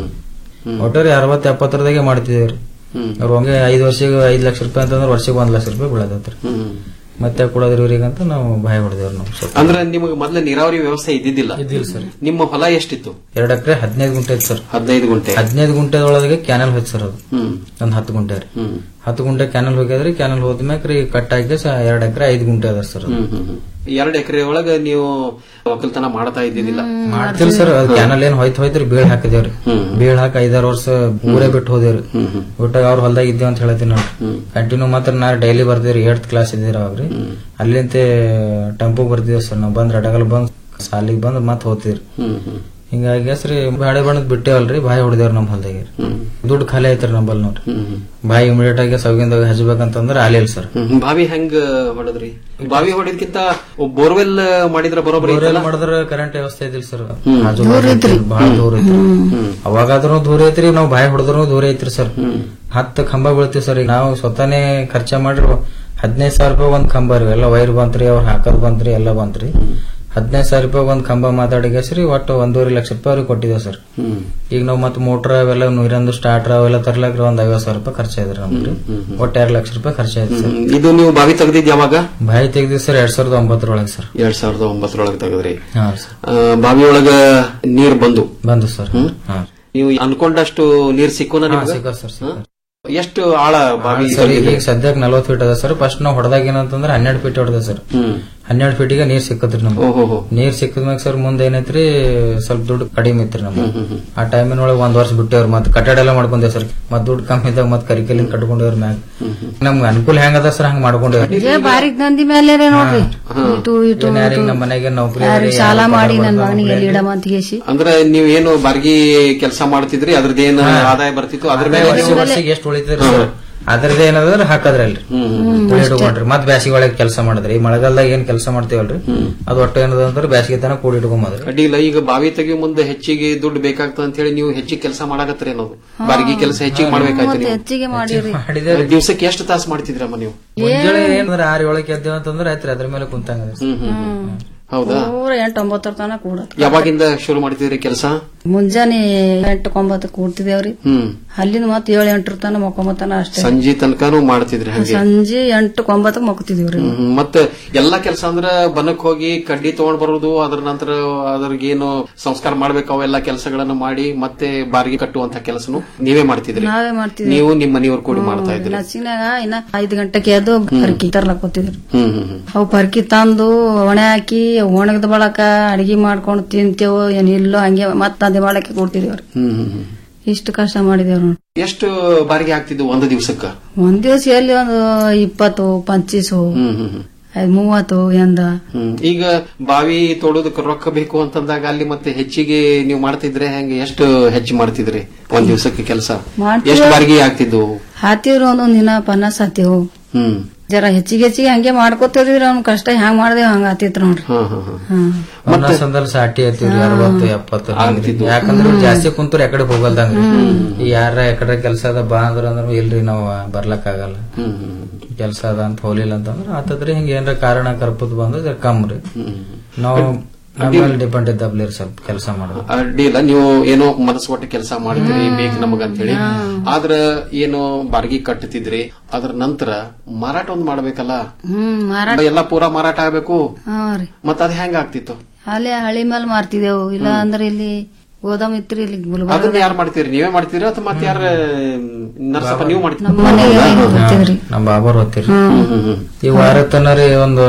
ಒಟ್ಟಾರೆ ಅರವತ್ ಎಪ್ಪತ್ತರದಾಗೆ ಮಾಡ್ತಿದೇವ್ರಿ ಅವ್ರ ಹಂಗೆ ಐದ್ ವರ್ಷಕ್ಕೆ ಐದ್ ಲಕ್ಷ ರೂಪಾಯಿ ಅಂತಂದ್ರೆ ವರ್ಷಕ್ಕೆ ಒಂದ್ ಲಕ್ಷ ರೂಪಾಯಿ ಬೀಳದತ್ರಿ ಮತ್ತೆ ಕೊಡೋದ್ರಿ ಇವ್ರಿಗಂತ ನಾವು ಭಯ ಹೊಡೆದೇವ್ರಿ ನಾವು ಸ್ವಲ್ಪ ಅಂದ್ರೆ ನಿಮಗೆ ಮೊದಲ ನೀರಾವರಿ ವ್ಯವಸ್ಥೆ ಇದ್ದಿದ್ದಿಲ್ಲ ಇದ್ದಿಲ್ಲ ಸರ್ ನಿಮ್ಮ ಹೊಲ ಎಷ್ಟಿತ್ತು ಎರಡ್ ಎಕರೆ ಹದಿನೈದು ಗುಂಟೆ ಐತಿ ಸರ್ ಹದಿನೈದು ಗುಂಟೆ ಹದಿನೈದು ಗುಂಟೆದೊಳಗೆ ಕ್ಯಾನಲ್ ಹೋಯ್ತು ಸರ್ ಅದು ಹ್ಮ್ ಒಂದ್ ಹತ್ತು ಗುಂಟೆ ರೀ ಹತ್ತು ಗುಂಟೆ ಕ್ಯಾನಲ್ ಹೋಗ್ಯದ್ರಿ ಕ್ಯಾನಲ್ ಹೋದ್ಮ್ಯಾಕ ರೀ ಕಟ್ ಆಗಿ ಎರಡ್ ಎಕರೆ ಐದು ಗುಂಟೆ ಅದ ಸರ್ ಅದು. ಹ್ಮ್ ಹ್ಮ್ ಹ್ಮ್. ಎರಡು ಎಕರೆ ಒಳಗ ನೀವು ಒಕ್ಕಲ್ತನ ಮಾಡ್ತಾ ಇದ್ದಿದ್ದಿಲ್ಲ ಮಾಡ್ತೀರಿ ಸರ್ ಅದು ಕ್ಯಾನಲ್ ಏನ್ ಹೋಯ್ತು ಹೋಯ್ತ್ರಿ ಬೀಳ್ ಹಾಕಿದೇವ್ರಿ ಬೀಳ್ ಹಾಕಿ ಐದಾರು ವರ್ಷ ಊರೇ ಬಿಟ್ಟು ಹೋದೇವ್ರಿ ಬಿಟ್ಟಾಗ ಅವ್ರ ಹೊಲ್ದಾಗ ಇದ್ದೇವ್ ಅಂತ ಹೇಳ್ತೀನಿ ನೋಡ್ರಿ ಕಂಟಿನ್ಯೂ ಮಾತ್ರ ನಾ ಡೈಲಿ ಬರ್ದೇವ್ರಿ ಏಳ್ತ್ ಕ್ಲಾಸ್ ಇದ್ದೀರ ಅವಾಗ್ರಿ ಅಲ್ಲಿಂತ ಟೆಂಪೋ ಬರ್ತಿದ್ವಿ ಸರ್ ನಾವು ಬಂದ್ ರಡಗಲ್ ಬಂದ್ ಸಾಲಿಗೆ ಬಂದ್ ಮತ್ ಹೋಗ್ತಿದ್ರಿ ಹಿಂಗಾಗಿ ಹೆಸ್ರಿ ಬಾಳೆ ಬಣ್ಣದ್ ಬಿಟ್ಟೇವಲ್ರಿ ಬಾಯಿ ಹೊಡೆದೇವ್ರಿ ನಮ್ ಹೊಲ್ದಾಗ ದುಡ್ಡು ಖಾಲಿ ಐತ್ರಿ ನಂಬಲ್ ನೋಡ್ರಿ ಬಾಯಿ ಇಮಿಡಿಯೇಟ್ ಆಗಿ ಸೌಗಿಂದಾಗ ಹಚ್ಬೇಕಂತಂದ್ರ ಆಲಿಲ್ ಸರ್ ಹ್ಮ್. ಬಾವಿ ಹೆಂಗ್ ಹೊಡದ್ರಿ ಬಾವಿ ಹೊಡಿದ್ಕಿಂತ ಬೋರ್ವೆಲ್ ಮಾಡಿದ್ರ ಬರೋಬ್ಬರಿ ಬೋರ್ವೆಲ್ ಐತಲ್ಲ? ಮಾಡಿದ್ರ ಕರೆಂಟ್ ವ್ಯವಸ್ಥೆ ಇದಿಲ್ಲ ಸರ್ ಹ್ಮ್. ಆಜು ದೂರ ಬಾಜು ಐತ್ರಿ. ಬಹಳ ದೂರ ಐತ್ರಿ ಅವಾಗಾದ್ರೂ ದೂರ ಐತ್ರಿ ನಾವ್ ಬಾಯಿ ಹೊಡೆದ್ರು ದೂರ ಐತ್ರಿ ಸರ್ ಹತ್ತು ಕಂಬ ಬೀಳ್ತೀವಿ ಸರ್ ಈಗ ನಾವು ಸ್ವತಃನೇ ಖರ್ಚ ಮಾಡ್ರಿ ಹದಿನೈದು ಸಾವಿರ ರೂಪಾಯಿ ಒಂದ್ ಕಂಬ ರೀ ಎಲ್ಲ ವೈರ್ ಬಂತ್ರಿ ಅವ್ರ ಹಾಕದ್ ಬಂತ್ರಿ ಎಲ್ಲ ಬಂತ್ರಿ ಹದಿನೈದು ಸಾವಿರ ರೂಪಾಯಿ ಒಂದ್ ಕಂಬ ಮಾತಾಡಿಗೆ ಸರಿ ಒಟ್ಟು ಒಂದೂವರೆ ಲಕ್ಷ ರೂಪಾಯಿ ಅವ್ರಿಗೆ ಕೊಟ್ಟಿದ್ದೇವೆ ಸರ್ ಈಗ ನಾವ್ ಮತ್ ಮೋಟ್ರ್ ಅವೆಲ್ಲ ನೀರೊಂದು ಸ್ಟಾರ್ಟರ್ ಅವೆಲ್ಲ ತರ್ಲಾಕ್ರಿ ಒಂದ್ ಐವತ್ ಸಾವಿರ ರೂಪಾಯಿ ಖರ್ಚಾಯ್ದ್ರಿ ನಮ್ಗೆ ಒಟ್ಟು ಎರಡ್ ಲಕ್ಷ ರೂಪಾಯಿ ಖರ್ಚಾಯ್ತು ಸರ್ ಹ್ಮ್. ಇದು ನೀವು ಬಾವಿ ತೆಗ್ದಿದ್ ಯಾವಾಗ ಬಾಯಿ ತೆಗ್ದಿವಿ ಸರ್ ಎರಡ್ ಸಾವಿರದ ಒಂಬತ್ತರೊಳಗೆ ಸರ್ ಎರಡ್ ಸಾವಿರದ ಒಂಬತ್ತರೊಳಗೆ ತೆಗದ್ರಿ ಹಾ ಸರ್ ಆ, ಬಾವಿ ಒಳಗ ನೀರ್ ಬಂದು ಬಂದು ಸರ್ ಹಾ ನೀವು ಅನ್ಕೊಂಡಷ್ಟು ನೀರ್ ಸಿಕ್ಕುನ ಹಾ, ನಿಮ್ಗೆ? ಸಿಕ್ಕ ಸರ್, ಸಿಕ್ಕ. ಹಾ? ಎಷ್ಟು ಆಳ ಬಾವಿ ಸರ್ ಈಗ ತೆಗ್ದಿದ್ರಿ? ಈಗ ಸದ್ಯಕ್ಕೆ ನಲ್ವತ್ತು ಫೀಟ್ ಅದ ಸರ್ ಫಸ್ಟ್ ನಾವು ಹೊಡೆದಾಗ ಏನಂತಂದ್ರೆ ಹನ್ನೆರಡು ಫೀಟ್ ಹೊಡೆದ ಸರ್ ಹನ್ನೆರಡು ಫೀಟಿಗೆ ನೀರ್ ಸಿಕ್ಕತ್ರಿ ನಮ್ಗೆ ಓಹೋ ನೀರ್ ಸಿಕ್ಕದ್ಮ್ಯಾಗ ಸರ್ ಮುಂದೆ ಏನೈತ್ರಿ ಸ್ವಲ್ಪ ದುಡ್ಡು ಕಡಿಮೆ ಇತ್ರಿ ನಮ್ಗೆ ಆ ಟೈಮಿನೊಳಗೆ ಒಂದ್ ವರ್ಷ ಬಿಟ್ಟೇವ್ರಿ ಮತ್ ಕಟ್ಟಡ ಎಲ್ಲ ಮಾಡ್ಕೊಂಡೇವ್ ಸರ್ ಮತ್ ದುಡ್ಡು ಕಮ್ಮಿ ಇದ್ದಾಗ ಮತ್ ಕರಿಕೆಲಿಂದ ಕಟ್ಕೊಂಡೇವ್ರಿ ಮ್ಯಾಗ ನಮ್ಗೆ ಅನುಕೂಲ ಹೆಂಗದ ಸರ್ ಹಂಗ ಮಾಡ್ಕೊಂಡೇವ್ರಿ ಇದೇ ಬಾರಿಕ್ ದಂದಿ ಮೇಲೆ ನೋಡ್ರಿ ಇಟು ಇಟು ಏನ್ ಯಾರಿಗ್ ನಮ್ಮ ಮನೆಗೆ ನೌಕರಿ ಯಾರಿಗ್ ಸಾಲ ಮಾಡಿ ನನ್ ಮಗನಿಗೆ ಎಲ್ಲಿ ಇಡಮ ಅಂತ ಹೇಸಿ ಅಂದ್ರೆ ನೀವ್ ಏನು ಬಾರ್ಗಿ ಕೆಲಸ ಮಾಡ್ತಿದ್ರಿ ಅದ್ರದ್ದೇನು ಆದಾಯ ಬರ್ತಿತ್ತು ಅದ್ರ ಮೇಲೆ ವರ್ಷ ವರ್ಷಿಗೆ ಎಷ್ಟು ಉಳಿತದ್ರಿ ಸರ್ ಅದ್ರದ್ದು ಏನದ್ರ ಹಾಕದ್ರಲ್ರಿ ಕೂಡಿಟ್ಕೊಂಡ್ರಿ ಮತ್ ಬ್ಯಾಸಿಗೆ ಒಳಗೆ ಕೆಲಸ ಮಾಡಿದ್ರಿ ಈ ಮಳೆಗಾಲದಾಗ ಏನ್ ಕೆಲಸ ಮಾಡ್ತೀವಲ್ರಿ ಅದು ಒಟ್ಟು ಏನದ ಅಂದ್ರೆ ಬ್ಯಾಸಿಗೆ ತನ ಕೂಡಿ ಇಟ್ಕೊಂಬದ್ರಿ ಅಡ್ಡಿಲ್ಲ ಈಗ ಬಾವಿ ತೆಗಿಯೋ ಮುಂದೆ ಹೆಚ್ಚಿಗೆ ದುಡ್ಡು ಬೇಕಾಗ್ತದ ಅಂತ ಹೇಳಿ ನೀವು ಹೆಚ್ಚಿಗೆ ಕೆಲಸ ಮಾಡಾಕತ್ರಿ ಅನ್ನೋದು ಬಾರ್ಗಿ ಕೆಲಸ ಹೆಚ್ಚಿಗೆ ಮಾಡ್ಬೇಕಾಯ್ತು ಮತ್ತೆ ನೀವು ಹೆಚ್ಚಿಗೆ ಮಾಡಿವ್ರಿ ಮಾಡಿದೇವ್ರಿ ದಿವ್ಸಕ್ಕೆ ಎಷ್ಟು ತಾಸು ಮಾಡ್ತಿದ್ರಮ್ಮ ನೀವು ಮುಂಜಾನೆ ಏನಂದ್ರ ಆರು ಏಳಕ್ಕೆ ಎದ್ದೇವ ಅಂತಂದ್ರೆ ಆಯ್ತ್ರಿ ಅದ್ರ ಮೇಲೆ ಕುಂತಂಗ ಹೌದಾ ಪೂರ ಎಂಟು ಒಂಬತ್ತರ ತನ ಕೂಡ ಯಾವಾಗಿಂದ ಶುರು ಮಾಡ್ತಿದ್ರಿ ಕೆಲಸ ಮುಂಜಾನೆ ಎಂಟು ಒಂಬತ್ತು ಕೂಡ್ತಿದೇವ್ರಿ ಹ್ಮ್ ಅಲ್ಲಿಂದ ಮತ್ತೆ ಏಳು ಎಂಟರ ತನ ಮಕ್ಕೊಂಬತ್ತನ ಅಷ್ಟೇ ಸಂಜೆ ತನಕನೂ ಮಾಡ್ತಿದ್ರಿ ಹಂಗೆ ಸಂಜೆ ಎಂಟು ಒಂಬತ್ತಕ್ಕೆ ಮಕ್ತಿದೀವ್ರಿ ಹ್ಮ್, ಹ್ಮ್. ಮತ್ತೆ ಎಲ್ಲಾ ಕೆಲಸ ಅಂದ್ರ ಬನಕ್ ಹೋಗಿ ಕಡ್ಡಿ ತಗೊಂಡ್ ಬರೋದು ಅದ್ರ ನಂತರ ಅದ್ರಗೇನು ಸಂಸ್ಕಾರ ಮಾಡ್ಬೇಕು ಅವೆಲ್ಲ ಕೆಲಸಗಳನ್ನ ಮಾಡಿ ಮತ್ತೆ ಬಾರಿಗೆ ಕಟ್ಟುವಂತ ಕೆಲಸನು ನೀವೇ ಮಾಡ್ತಿದ್ರಿ ನಾವೇ ಮಾಡ್ತಿದ್ವಿ ನೀವು ನಿಮ್ಮ ಮನೆಯವ್ರು ಕೂಡಿ ಮಾಡ್ತಾ ಇದ್ರಿ ನಸಿನಾಗ ಇನ್ನ ಐದು ಗಂಟೆಗೆ ಎದ್ದು ಪರ್ಕಿ ತರ್ಲಕ್ ಕೂತಿದ್ರು ಹ್ಮ್ ಹ್ಮ್ ಹ್ಮ್ ಅವು ಪರ್ಕಿ ತಂದು ಒಣೆ ಹಾಕಿ ಒಣಗದ ಬಳಕ ಅಡಿಗೆ ಮಾಡ್ಕೊಂಡು ತಿಂತೇವು ಏನ್ ಇಲ್ಲೋ ಹಂಗೆ ಮತ್ತ ಅದೇ ಮಾಡಕ್ಕೆ ಕೊಡ್ತಿದೇವ್ರಿ ಹ್ಮ್ ಹ್ಮ್ ಹ್ಮ್. ಇಷ್ಟು ಕಷ್ಟ ಮಾಡಿದೇವ್ರಿ ನೋಡಿ ಎಷ್ಟು ಬಾರಿಗೆ ಆಗ್ತಿದ್ವು ಒಂದು ದಿವಸಕ್ಕ ಒಂದ್ ದಿವಸ ಎಲ್ಲಿ ಒಂದು ಇಪ್ಪತ್ತು ಪಂಚೀಸು ಹ್ಮ್ ಹ್ಮ್ ಹ್ಮ್. ಐದ್ ಮೂವತ್ತು ಎಂದ ಹ್ಮ್. ಈಗ ಬಾವಿ ತೋಡೋದಕ್ಕೆ ರೊಕ್ಕ ಬೇಕು ಅಂತಂದಾಗ ಅಲ್ಲಿ ಮತ್ತೆ ಹೆಚ್ಚಿಗೆ ನೀವು ಮಾಡ್ತಿದ್ರೆ ಹೆಂಗೆ ಎಷ್ಟು ಹೆಚ್ಚು ಮಾಡ್ತಿದ್ರಿ ಒಂದ್ ದಿವಸಕ್ಕೆ ಕೆಲಸ ಮಾಡ್ತೀವಿ. ಎಷ್ಟು ಬಾರಿಗೆ ಆಗ್ತಿದ್ವು ಹಾತಿವ್ರಿ ಒಂದೊಂದ್ ದಿನ ಪನ್ನಾಸ್ ಹಾತಿವು ಹ್ಮ್ ಜರ ಹೆಚ್ಚಿಗೆ ಹೆಚ್ಚಿಗೆ ಹಂಗೆ ಮಾಡ್ಕೋತಿದ್ರಿ ಅವ್ನ ಕಷ್ಟ ಹ್ಯಾಂಗ್ ಮಾಡ್ದೇವ್ ಹಂಗ ಆತಿತ್ ನೋಡ್ರಿ ಹಾ ಹಾ ಹಾ ಹ್ಮ್ ಒಂದೊಂದ್ ಸಂದಲ್ಲಿ ಸಾಟಿ ಐತಿವ್ರಿ ಅರವತ್ತು ಎಪ್ಪತ್ತು ಹಂಗ್ರಿ. ಯಾಕಂದ್ರ ಇವ್ರು ಜಾಸ್ತಿ ಕುಂತವ್ರ ಎಕಡೆ ಹೋಗಲ್ದಂಗ್ರಿ ಈ ಯಾರ ಎಕಡೆ ಕೆಲಸ ಅದ ಬಾ ಅಂದ್ರ ಅಂದ್ರ ಇಲ್ರಿ ನಾವ್ ಬರ್ಲಕ್ ಆಗಲ್ಲ ಹ್ಮ್ ಹ್ಮ್ ಕೆಲಸ ಅದ ಅಂತ ಹೋಲಿಲ್ಲ ಅಂತಂದ್ರ ಆತದ್ರಿ ಹಿಂಗ ಏನ್ರ ಕಾರಣ ಕರ್ಪದ್ ಬಂದ್ರ ಜರ ಕಮ್ರಿ ನಾವು ನಮ್ಮಲ್ಲಿ ಡಿಪೆಂಡ್ ಇದ್ದಾಬ್ಲಿ ಸ್ವಲ್ಪ ಕೆಲಸ ಮಾಡೋದು ಅಡ್ಡಿಲ್ಲ ನೀವು ಏನೋ ಮನಸ್ಸು ಒಟ್ಟು ಕೆಲಸ ಮಾಡ್ತೀರಿ ಬೇಕು ನಮಗ ಅಂತ ಹೇಳಿ ಆದ್ರ ಏನು ಬಾರ್ಗಿ ಕಟ್ಟುತ್ತಿದ್ರಿ ಅದ್ರ ನಂತರ ಮಾರಾಟ ಒಂದ್ ಮಾಡ್ಬೇಕಲ್ಲ ಹ್ಮ್ ಮಾರಾಟ ಎಲ್ಲ ಪೂರಾ ಮಾರಾಟ ಆಗ್ಬೇಕು ಹಾ ರೀ ಮತ್ತ ಅದ್ ಹೆಂಗ ಆಗ್ತಿತ್ತು ಅಲ್ಲೇ ಹಳಿ ಮೇಲೆ ಮಾರ್ತಿದೆವು ಇಲ್ಲ ಅಂದ್ರೆ ಇಲ್ಲಿ ಗೋದಾಮ್ ಇತ್ರಿ ಇಲ್ಲಿ ಗುಲ್ಬರ್ಗ ಅದನ್ನ ಯಾರು ಮಾಡ್ತೀರಿ ನೀವೇ ಮಾಡ್ತೀರಿ ಅಥವಾ ಮತ್ತೆ ಯಾರ ನರ್ಸಪ್ಪ ನೀವು ಮಾಡ್ತೀರಿ ಬರ್ತಿದ್ರಿ ನಮ್ ಬಾಬರ್ ಹೊತ್ತಿರಿ ಹ್ಮ್. ಹ್ಮ್ ಹ್ಮ್ ಈ ವಾರ ತನರಿ ಒಂದು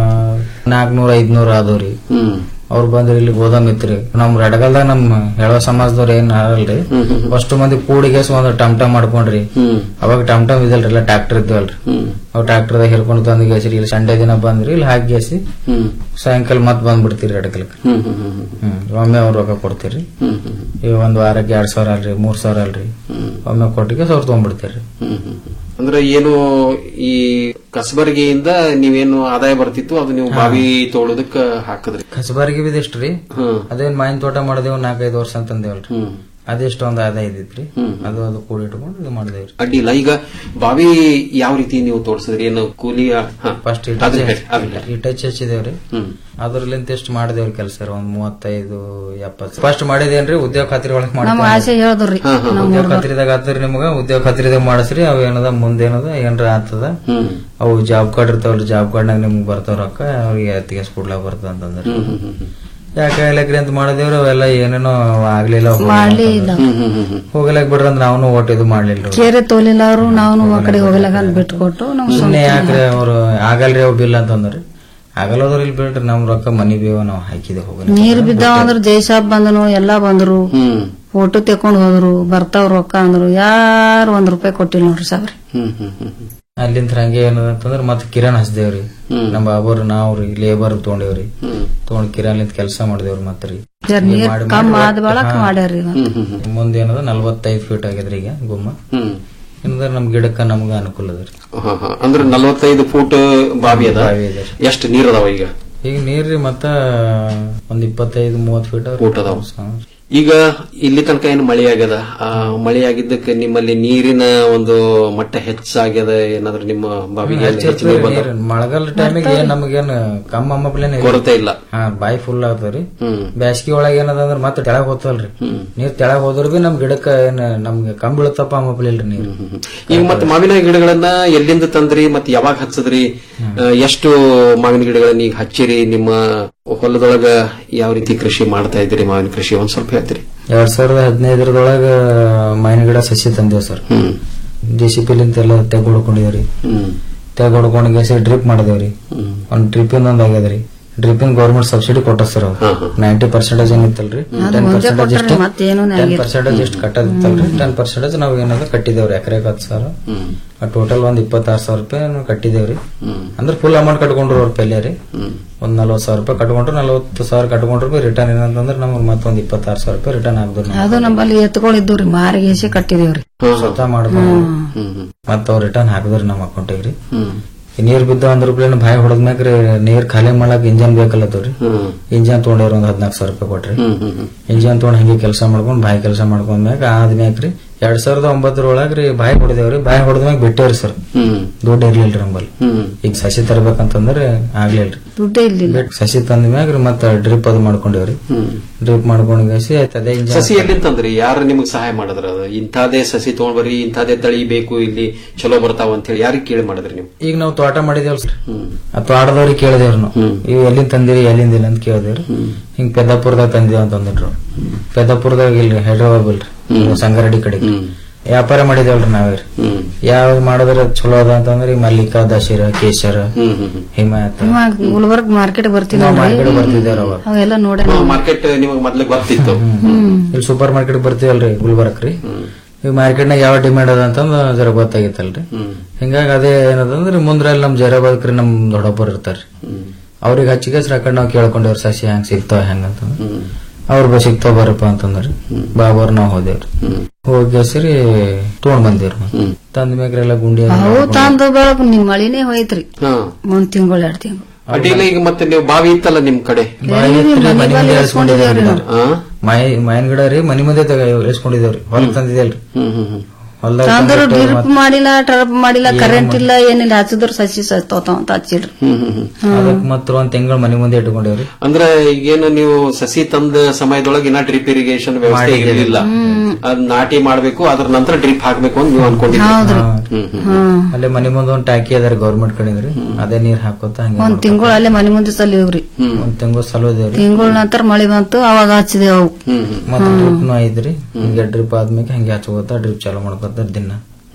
ನಾಲ್ಕನೂರ ಐದ್ನೂರ ಆದವ್ರಿ ಹ್ಮ್ ಅವ್ರು ಬಂದ್ರಿ ಇಲ್ಲಿ ಗೋದಾಮ್ ಇತ್ರಿ ನಮ್ ರಡಗಲ್ದಾಗ ನಮ್ ಹೇಳೋ ಸಮಾಜದವ್ರ ಏನ್ ಹಾರಲ್ರಿ ಅಷ್ಟು ಮಂದಿ ಕೂಡಿಗೆ ಒಂದು ಟಮ್ ಟಮ್ ಮಾಡ್ಕೊಂಡ್ರಿ ಹ್ಮ್ ಅವಾಗ ಟಮ್ ಟಮ್ ಇದಲ್ರಿ ಎಲ್ಲ ಟ್ರಾಕ್ಟರ್ ಇದ್ವಲ್ರಿ ಹ್ಮ್ ಅವ್ ಟ್ರಾಕ್ಟರ್ದಾಗ ಹಿರ್ಕೊಂಡು ತಂದು ಗೇಸಿರಿ ಇಲ್ಲಿ ಸಂಡೆ ದಿನ ಬಂದ್ರಿ ಇಲ್ಲಿ ಹಾಕಿ ಗೇಸಿ ಹ್ಮ್ ಸಾಯಂಕಾಲ ಮತ್ ಬಂದ್ಬಿಡ್ತೀರಿ ರಡಕಲ್ಕ ಹ್ಮ್ ಹ್ಮ್ ಹ್ಮ್ ಹ್ಮ್ ಒಮ್ಮೆ ಅವ್ರ ರೊಕ್ಕ ಕೊಡ್ತೀರಿ ಹ್ಮ್ ಹ್ಮ್ ಈಗ ಒಂದ್ ವಾರಕ್ಕೆ ಎರಡ್ ಸಾವಿರ ಅಲ್ರಿ ಮೂರ್ ಸಾವಿರ ಅಲ್ರಿ ಒಮ್ಮೆ ಕೊಟ್ಟಿಗೆ ಸಾವಿರ ತಗೊಂಡ್ಬಿಡ್ತೀರಿ ಹ್ಮ್ ಹ್ಮ್ ಹ್ಮ್. ಅಂದ್ರೆ ಏನು ಈ ಕಸಬರಿಗೆಯಿಂದ ನೀವೇನು ಆದಾಯ ಬರ್ತಿತ್ತು ಅದು ನೀವು ಬಾವಿ ತೋಳೋದಕ್ಕ ಹಾಕಿದ್ರಿ ಕಸಬಾರಿಗೆ ಬಿದಿಷ್ಟ್ರಿ ಹ್ಮ್ ಅದೇನ್ ಮಾವಿನ ತೋಟ ಮಾಡಿದೇವ್ ನಾಲ್ಕೈದು ವರ್ಷ ಅಂತಂದೇವಲ್ರಿ ಹ್ಮ್ ಅದೆಷ್ಟು ಒಂದ್ ಆದಾಯ ಇದ್ದಿತ್ರಿ ಅದು ಅದು ಕೂಡಿ ಇಟ್ಕೊಂಡು ಇದು ಮಾಡಿದೇವ್ರಿ ಅಡ್ಡಿಲ್ಲ ಈಗ ಬಾವಿ ಯಾವ ರೀತಿ ನೀವು ತೋರ್ಸಿದ್ರಿ ಏನು ಕೂಲಿ ಫಸ್ಟ್ ಅದನ್ನ ಹೇಳಿ, ಅದನ್ನ ಹೇಳಿ. ಟಚ್ ಹಚ್ಚಿದೇವ್ರಿ ಹ್ಮ್ ಅದ್ರಲ್ಲಿಂತ ಎಷ್ಟು ಮಾಡಿದೇವ್ರಿ ಕೆಲಸ ಒಂದ್ ಮೂವತ್ತೈದು ಎಪ್ಪತ್ತು ಫಸ್ಟ್ ಮಾಡಿದೇನ್ರಿ ಉದ್ಯೋಗ ಖಾತ್ರಿ ಒಳಗ್ ನಮ್ ಆಸೆ ಹೇಳ್ದ್ರಿ ಉದ್ಯೋಗ ಖಾತ್ರಿದಾಗ ಆತದ್ರಿ ನಿಮಗ ಉದ್ಯೋಗ ಖಾತ್ರಿದಾಗ ಮಾಡಿಸ್ರಿ ಅವ್ ಏನದ ಮುಂದೇನದ ಏನ್ರ ಆತದ ಹ್ಮ್ ಅವು ಜಾಬ್ ಕಾರ್ಡ್ ಇರ್ತಾವಲ್ರಿ ಜಾಬ್ ಕಾರ್ಡ್ನಾಗ ನಿಮ್ಗೆ ಬರ್ತಾವ ರೊಕ್ಕ ಅವ್ರಿಗೆ ತೆಗೆಸ್ಕೊಡ್ಲಾಕ ಬರ್ತದ ಅಂತಂದ್ರಿ ಹ್ಮ್ ಹ್ಮ್ ಹ್ಮ್ ಹ್ಮ್. ಯಾಕೆ ಇಲ್ಲಕ್ರಿ ಅಂತ ಮಾಡಿದೇವ್ರಿ ಅವೆಲ್ಲ ಏನೇನೋ ಆಗ್ಲಿಲ್ಲ ಮಾಡ್ಲೇ ಇಲ್ಲ ಹ್ಮ್ ಹ್ಮ್ ಹ್ಮ್ ಹ್ಮ್. ಹೋಗ್ಲಾಕ್ ಬಿಡ್ರಿ ಅಂದ್ರೆ ನಾವು ಒಟ್ಟು ಇದು ಮಾಡ್ಲಿಲ್ರಿ ಕೇರೆ ತೋಲಿಲ್ಲ ಅವರು ನಾವು ಆ ಕಡೆ ಹೋಗ್ಲಕ್ಕ ಅಂತ ಬಿಟ್ಕೊಟ್ಟು ನಮ್ ಸುಮ್ನೆ ಯಾಕ್ರಿ ಅವ್ರು ಆಗಲ್ರಿ ಅವ್ ಬಿಲ್ ಅಂತಂದ್ರಿ ಆಗಲ್ಲದ್ರ ಇಲ್ಲಿ ಬಿಡ್ರಿ ನಮ್ ರೊಕ್ಕ ಮನಿ ಬೇವ ನಾವ್ ಹಾಕಿದೆ ಹೋಗಲ್ಲ ನೀರ್ ಬಿದ್ದಾವ ಅಂದ್ರ ಜೈಸಾಬ್ ಬಂದನು ಎಲ್ಲಾ ಬಂದ್ರು ಹ್ಮ್ ಫೋಟೋ ತೆಕೊಂಡ್ ಹೋದ್ರು ಬರ್ತಾವ್ ರೊಕ್ಕ ಅಂದ್ರು ಯಾರು ಒಂದ್ ರೂಪಾಯಿ ಕೊಟ್ಟಿಲ್ಲ ನೋಡ್ರಿ ಸಾಬ್ರಿ ಹ್ಮ್ ಹ್ಮ್ ಹ್ಮ್ ಹ್ಮ್. ಅಲ್ಲಿಂದ ಹಂಗೆ ಏನದಂತಂದ್ರ ಮತ್ ಕಿರಣ್ ಹಚ್ದೇವ್ರಿ ನಮ್ ಬಾಬರ್ ನಾವ್ರಿ ಲೇಬರ್ ತಗೊಂಡೇವ್ರಿ ತಗೊಂಡ್ ಕಿರಾನ್ಲಿಂದ ಕೆಲಸ ಮಾಡಿದೇವ್ರಿ ಮತ್ರಿ ಜರ ನೀರ್ ಕಮ್ಮ ಆದ ಬಳಕ ಮಾಡ್ಯಾರ್ರಿ ಇವ. ಮುಂದೆ ಏನದ ನಲ್ವತ್ತೈದು ಫೀಟ್ ಆಗಿದ್ರಿ ಈಗ ಗುಮ್ಮ ಹ್ಮ್ ಏನಂದ್ರ ನಮ್ ಗಿಡಕ್ಕ ನಮ್ಗ ಅನುಕೂಲ ಅದರಿ ಹಾ, ಹಾ. ಅಂದ್ರೆ ನಲವತ್ತೈದು ಫೂಟ್ ಬಾವಿ ಅದ ಬಾವಿ ಅದ. ಎಷ್ಟು ನೀರ್ ಅದಾವ ಈಗ ಈಗ ನೀರ್ರಿ ಮತ್ತ ಒಂದ್ ಇಪ್ಪತ್ತೈದು ಮೂವತ್ ಫೀಟ್ ಫೂಟ್ ಅದಾವ ಈಗ ಇಲ್ಲಿ ತನಕ ಏನು ಮಳೆ ಆಗ್ಯದ ಆ ಮಳೆ ಆಗಿದ್ದಕ್ಕೆ ನಿಮ್ಮಲ್ಲಿ ನೀರಿನ ಒಂದು ಮಟ್ಟ ಹೆಚ್ಚಾಗ್ಯದ ಏನಾದ್ರೂ ನಿಮ್ಮ ಬಾವಿಗೆ ಅಲ್ಲಿ ಹೆಚ್ಚು ನೀರು ಬಂದ ಮಳೆಗಾಲ ಟೈಮಿಗೆ ಏನ್ ನಮಗೇನ್ ಕಮ್ಮ ಅಮ್ಮಪ್ಲೇನೆ ಕೊರತೆ ಇಲ್ಲ ಹಾ ಬಾಯಿ ಫುಲ್ ಆಗ್ತಾವ್ರಿ ಹ್ಮ್ ಬ್ಯಾಸ್ಗಿ ಒಳಗ ಏನದ ಅಂದ್ರ ಮತ್ತೆ ತೆಳಗ್ ಹೋತಲ್ರಿ ನೀರ್ ತೆಳಗ್ ಹೋದ್ರ ಬಿ ನಮ್ ಗಿಡಕ್ಕ ಏನ್ ನಮ್ಗೆ ಕಮ್ಮಿ ಬೀಳತ್ತಪ್ಪ ಅಮ್ಮಪ್ಲಿಲ್ರಿ ನೀರ್ ಈಗ ಮತ್ತೆ ಮಾವಿನ ಗಿಡಗಳನ್ನ ಎಲ್ಲಿಂದ ತಂದ್ರಿ ಮತ್ತೆ ಯಾವಾಗ ಹಚ್ಚದ್ರಿ ಆ, ಎಷ್ಟು ಮಾವಿನ ಗಿಡಗಳನ್ನ ಈಗ ಹಚ್ಚಿರಿ ನಿಮ್ಮ ಹೊಲದೊಳಗ ಯಾವ ರೀತಿ ಕೃಷಿ ಮಾಡ್ತಾ ಇದ್ದೀರಿ ಮಾವಿನ ಕೃಷಿ ಒಂದ್ ಸ್ವಲ್ಪ ಹೇಳ್ತೀರಿ ಎರಡ್ ಸಾವಿರದ ಹದಿನೈದರದೊಳಗ ಮಾವಿನ ಗಿಡ ಸಸಿ ತಂದೇವ್ ಸರ್ ಹ್ಮ್ ಜೆ ಸಿ ಪಿಲಿಂತ ಎಲ್ಲ ತೆಗೆದುಕೊಂಡಿವ್ರಿ ಹ್ಮ್ ತೆಗ್ ಹೊಡ್ಕೊಂಡ್ ಗೆಸಿ ಡ್ರಿಪ್ ಮಾಡಿದೇವ್ರಿ ಒಂದ್ ಡ್ರಿಪ್ಪಿಂದ ಒಂದ್ ಆಗ್ಯದ್ರಿ ಡ್ರಿಪ್ಪಿಂಗ್ ಗೌರ್ಮೆಂಟ್ ಸಬ್ಸಿಡಿ ಕೊಟ್ಟ ಸರ್ ನೈಂಟಿ ಪರ್ಸೆಂಟೇಜ್ ಏನಿತ್ತಲ್ರಿ ಅದು ಟೆನ್ ಮುಂಚೆ ಪರ್ಸೆಂಟೇಜ್ ಕೊಟ್ಟಾರ್ರಿ, ಮತ್ತೇನೂ ಟೆನ್ ಆಗಿಲ್ಲ. ಪರ್ಸೆಂಟೇಜ್ ಎಷ್ಟು ಕಟ್ಟೋದಿತ್ತಲ್ರಿ ಟೆನ್ ಪರ್ಸೆಂಟೇಜ್ ನಾವ್ ಏನಾದ್ರು ಕಟ್ಟಿದೇವ್ರಿ ಎಕರೆಗೆ ಹತ್ತು ಸಾವಿರ ಟೋಟಲ್ ಒಂದ್ ಇಪ್ಪತ್ತಾರು ಸಾವಿರ ರೂಪಾಯಿ ನಾವು ಕಟ್ಟಿದೇವ್ರಿ ಅಂದ್ರೆ ಫುಲ್ ಅಮೌಂಟ್ ಕಟ್ಕೊಂಡ್ರು ಅವ್ರ ಪೆಲೆ ರೀ ಒಂದ್ ನಲ್ವತ್ತು ಸಾವಿರ ರೂಪಾಯಿ ಕಟ್ಕೊಂಡ್ರು ನಲ್ವತ್ತು ಸಾವಿರ ಕಟ್ಕೊಂಡ್ರು ಬಿ ರಿಟರ್ನ್ ಏನಂತಂದ್ರೆ ನಮ್ಗೆ ಮತ್ತೊಂದ್ ಇಪ್ಪತ್ತಾರು ಸಾವಿರ ರೂಪಾಯಿ ರಿಟರ್ನ್ ಆಗ್ದ್ರು ಅದು ನಮ್ಮಲ್ಲಿ ಎತ್ಕೊಂಡಿದ್ದು ಮಾರಿಗೆ ಎಸಿ ಕಟ್ಟಿದೇವ್ರಿ ಸ್ವತಃ ಮಾಡ್ಕೊಂಡು ಮತ್ತ ಅವ್ರ ರಿಟರ್ನ್ ಹಾಕಿದ್ರಿ ನಮ್ಮ ಅಕೌಂಟಿಗೆ ರೀ ಈ ನೀರ್ ಬಿದ್ದ ಒಂದ್ ರೂಪಾಯಿ ಬಾಯಿ ಹೊಡೆದ್ಮ್ಯಾಕ್ರಿ ನೀರ್ ಖಾಲಿ ಮಾಡಕ್ ಇಂಜನ್ ಬೇಕಲ್ಲತ್ತವ್ರಿ ಇಂಜನ್ ತೊಗೊಂಡವ್ರಿ ಒಂದ್ ಹದಿನಾಲ್ಕು ಸಾವಿರ ರೂಪಾಯಿ ಕೊಟ್ರಿ ಇಂಜನ್ ತೊಗೊಂಡ್ ಹಂಗೆ ಕೆಲಸ ಮಾಡ್ಕೊಂಡ್ ಬಾಯಿ ಕೆಲಸ ಮಾಡ್ಕೊಂಡ್ಮ್ಯಾಗ ಆದ್ಮ್ಯಾಕ್ರಿ ಎರಡ್ ಸಾವಿರದ ಒಂಬತ್ತರೊಳಗ್ರಿ ಬಾಯಿ ಹೊಡೆದೇವ್ರಿ ಬಾಯಿ ಹೊಡೆದ್ಮ್ಯಾಗ ಬಿಟ್ಟೇವ್ರಿ ಸರ್ ದುಡ್ಡು ಇರ್ಲಿಲ್ರಿ ನಂಬಲ್ಲಿ ಈಗ ಸಸಿ ತರ್ಬೇಕಂತಂದ್ರೆ ಆಗ್ಲಿಲ್ರಿ ದುಡ್ಡೇ ಇಲ್ಲ ಬಿಟ್ ಸಸಿ ತಂದ ಮ್ಯಾಗ್ರಿ ಮತ್ತ ಡ್ರಿಪ್ ಅದು ಮಾಡ್ಕೊಂಡೇವ್ರಿ ಡ್ರಿಪ್ ಮಾಡ್ಕೊಂಡ್ ಗೆಸಿ ಆಯ್ತು ಅದೇ ಇಂಜನ್ ಸಸಿ ಎಲ್ಲಿಂತಂದ್ರಿ ಯಾರು ನಿಮಗ್ ಸಹಾಯ ಮಾಡಿದ್ರ ಅದು ಇಂಥದೇ ಸಸಿ ತಗೊಂಡ್ ಬರ್ರಿ ಇಂಥದೇ ತಳಿ ಬೇಕು ಇಲ್ಲಿ ಚಲೋ ಬರ್ತಾವ ಅಂತ ಹೇಳಿ ಯಾರಿಗೆ ಕೇಳಿ ಮಾಡಿದ್ರಿ ನೀವು ಈಗ ನಾವು ತೋಟ ಮಾಡಿದೇವ್ ಸರ್ ಆ ತೋಟದವ್ರಿಗೆ ಕೇಳಿದೇವ್ರಿ ನಾವು ಇವ್ ಎಲ್ಲಿಂದ ತಂದಿರಿ ಎಲ್ಲಿಂದ ಇಲ್ಲ ಅಂತ ಕೇಳಿದೇವ್ರಿ ಹಿಂಗ್ ಪೆದ್ದಾಪುರದಾಗ ತಂದಿದೇವ್ ಅಂತ ಅಂದಿಟ್ರು ಪೆದ್ದಾಪುರದಾಗ ಇಲ್ರಿ ಹೈದ್ರಾಬಾದ್ ಬಿಲ್ರಿ ಸಂಗಾರೆಡ್ಡಿ ಕಡೆಗೆ ವ್ಯಾಪಾರ ಮಾಡಿದೇವಲ್ರಿ ನಾವೇ ಯಾವ ಮಾಡಿದ್ರೆ ಚಲೋ ಅದ ಅಂತಂದ್ರೆ ಈ ಮಲ್ಲಿಕಾ ದಶರ ಕೇಶರ ಹಿಮಾಯತ್ ಗುಲ್ಬರ್ಗ್ ಮಾರ್ಕೆಟ್ ಬರ್ತೀನಿ ನಾವು ಮಾರ್ಕೆಟ್ ಬರ್ತಿದ್ದೇವ್ರಿ ಅವಾಗ ಅವೆಲ್ಲ ನೋಡೇ ಮಾರ್ಕೆಟ್ ನಿಮಗ್ ಮೊದ್ಲಿಗೆ ಗೊತ್ತಿತ್ತು ಇಲ್ಲಿ ಸೂಪರ್ ಮಾರ್ಕೆಟ್ ಬರ್ತೀವಲ್ರಿ ಗುಲ್ಬರ್ಗ್ ರೀ ಈ ಮಾರ್ಕೆಟ್ ನಾಗ ಯಾವ ಡಿಮ್ಯಾಂಡ್ ಅದ ಅಂತಂದ್ ಜರ ಗೊತ್ತಾಗಿತ್ತಲ್ರಿ ಹಿಂಗಾಗಿ ಅದೇ ಏನದಂದ್ರೆ ಮುಂದ್ರೆ ಅಲ್ಲಿ ನಮ್ ಜೈರಾಬಾದ್ ನಮ್ ದೊಡ್ಡಪ್ಪರ್ ಇರ್ತಾರ್ರಿ ಅವ್ರಿಗೆ ಹಚ್ಚಿಗೆ ಕಡೆ ನಾವು ಕೇಳ್ಕೊಂಡೇವ್ರಿ ಸಸಿ ಹೆಂಗ್ ಸಿಗ್ತಾವ ಹೆಂಗ್ ಅಂತಂದ್ರೆ ಅವ್ರ ಬ ಸಿಗ್ತಾವ ಬರಪ್ಪ ಅಂತಂದ್ರಿ ಬಾಬಾರ್ ನಾವ್ ಹೋದೇವ್ರಿ ಹೋಗಿ ಸರಿ ತಗೊಂಡ್ ಬಂದೇವ್ರಿ ತಂದ ಮ್ಯಾಗ್ರಿ ಎಲ್ಲ ಗುಂಡಿ ಅದು ಅವು ಮಾಡ್ಕೊಂಡ್ ತಂದು ಬೆಳಕ್ ನಿಮ್ ಮಳಿನೇ ಹೋಯ್ತ್ರಿ ಒಂದ್ ತಿಂಗಳು ಎರಡ್ ತಿಂಗಳು ಅಡ್ಡಿಲ್ಲ ಈಗ ಮತ್ತೆ ನೀವು ಬಾವಿ ಇತ್ತಲ್ಲ ನಿಮ್ ಕಡೆ ಬಾಯಿ ಎತ್ರಿ ಮನೆ ಮುಂದೆ ಮನೆ ಇಳಿಸ್ಕೊಂಡಿದ್ದೇವ್ರಿ ಬಲ್ಲಿ ನಾವು. ಮಾಯಿ ಮಾಯಿನ ಗಿಡ ರೀ ಮನಿ ಮುಂದೆ ತಗ ಇಳಿಸ್ಕೊಂಡಿದ್ದೇವ್ರಿ ಹೊಲ ತಂದಿದ್ದೇಲ್ರಿ ಹೊಲ್ದಾಗ ತಂದ್ರು ತಂದಿಟ್ಟು ಡ್ರಿಪ್ ಮಾಡಿಲ್ಲ ಟರ್ಪ್ ಮಾಡಿಲ್ಲ ಕರೆಂಟ್ ಇಲ್ಲ ಏನಿಲ್ಲ ಹಚ್ಚಿದ್ರು ಸಸಿ ಸತ್ತೋತಾವ ಅಂತ ಹಚ್ಚಿಲ್ರಿ ಅದಕ್ ಮತ್ತ ಒಂದ್ ತಿಂಗಳು ಮನಿ ಮುಂದೆ ಇಟ್ಕೊಂಡೇವ್ರಿ ಅಂದ್ರೆ ಈಗೇನು ನೀವು ಸಸಿ ತಂದ ಸಮಯದೊಳಗೆ ಇನ್ನ ಡ್ರಿಪ್ ಇರಿಗೇಷನ್ ವ್ಯವಸ್ಥೆ ಮಾಡಿದ್ದೀರಿ. ಇರಲಿಲ್ಲ ಅದ್ ನಾಟಿ ಮಾಡ್ಬೇಕು ಅದ್ರ ನಂತರ ಡ್ರಿಪ್ ಹಾಕ್ಬೇಕು ಅಂತ ನೀವು ಅನ್ಕೊಂಡಿದ್ರಿ ಹ್ಮ್, ಹ್ಮ್. ಅಲ್ಲೇ ಮನಿ ಮುಂದೆ ಒಂದ್ ಟಾಕಿ ಅದಾರ ಗೌರ್ಮೆಂಟ್ ಕಡೆದ್ರಿ ಅದೇ ನೀರ್ ಹಾಕೋತ ಹಂಗೆ ಒಂದ್ ತಿಂಗಳು ಅಲ್ಲೇ ಮನೆ ಮುಂದೆ ಸಲಿವ್ರಿ ಒಂದ್ ತಿಂಗಳು ಸಲೋದೇವ್ರಿ ತಿಂಗಳ ನಂತರ ಮಳಿ ಬಂತು ಅವಾಗ ಹಚ್ಚಿದೇವ್ ಅವು ಮತ್ತ ಡ್ರಿಪ್ನು ಐತ್ರಿ ಹಿಂಗೆ ಡ್ರಿಪ್ ಆದ್ಮೇಲೆ ಹಂಗೆ ಹಚ್ಕೋತ ಡ್ರಿಪ್ ಚಾಲೂ ಮಾಡ್ಕೋತ ದಿನ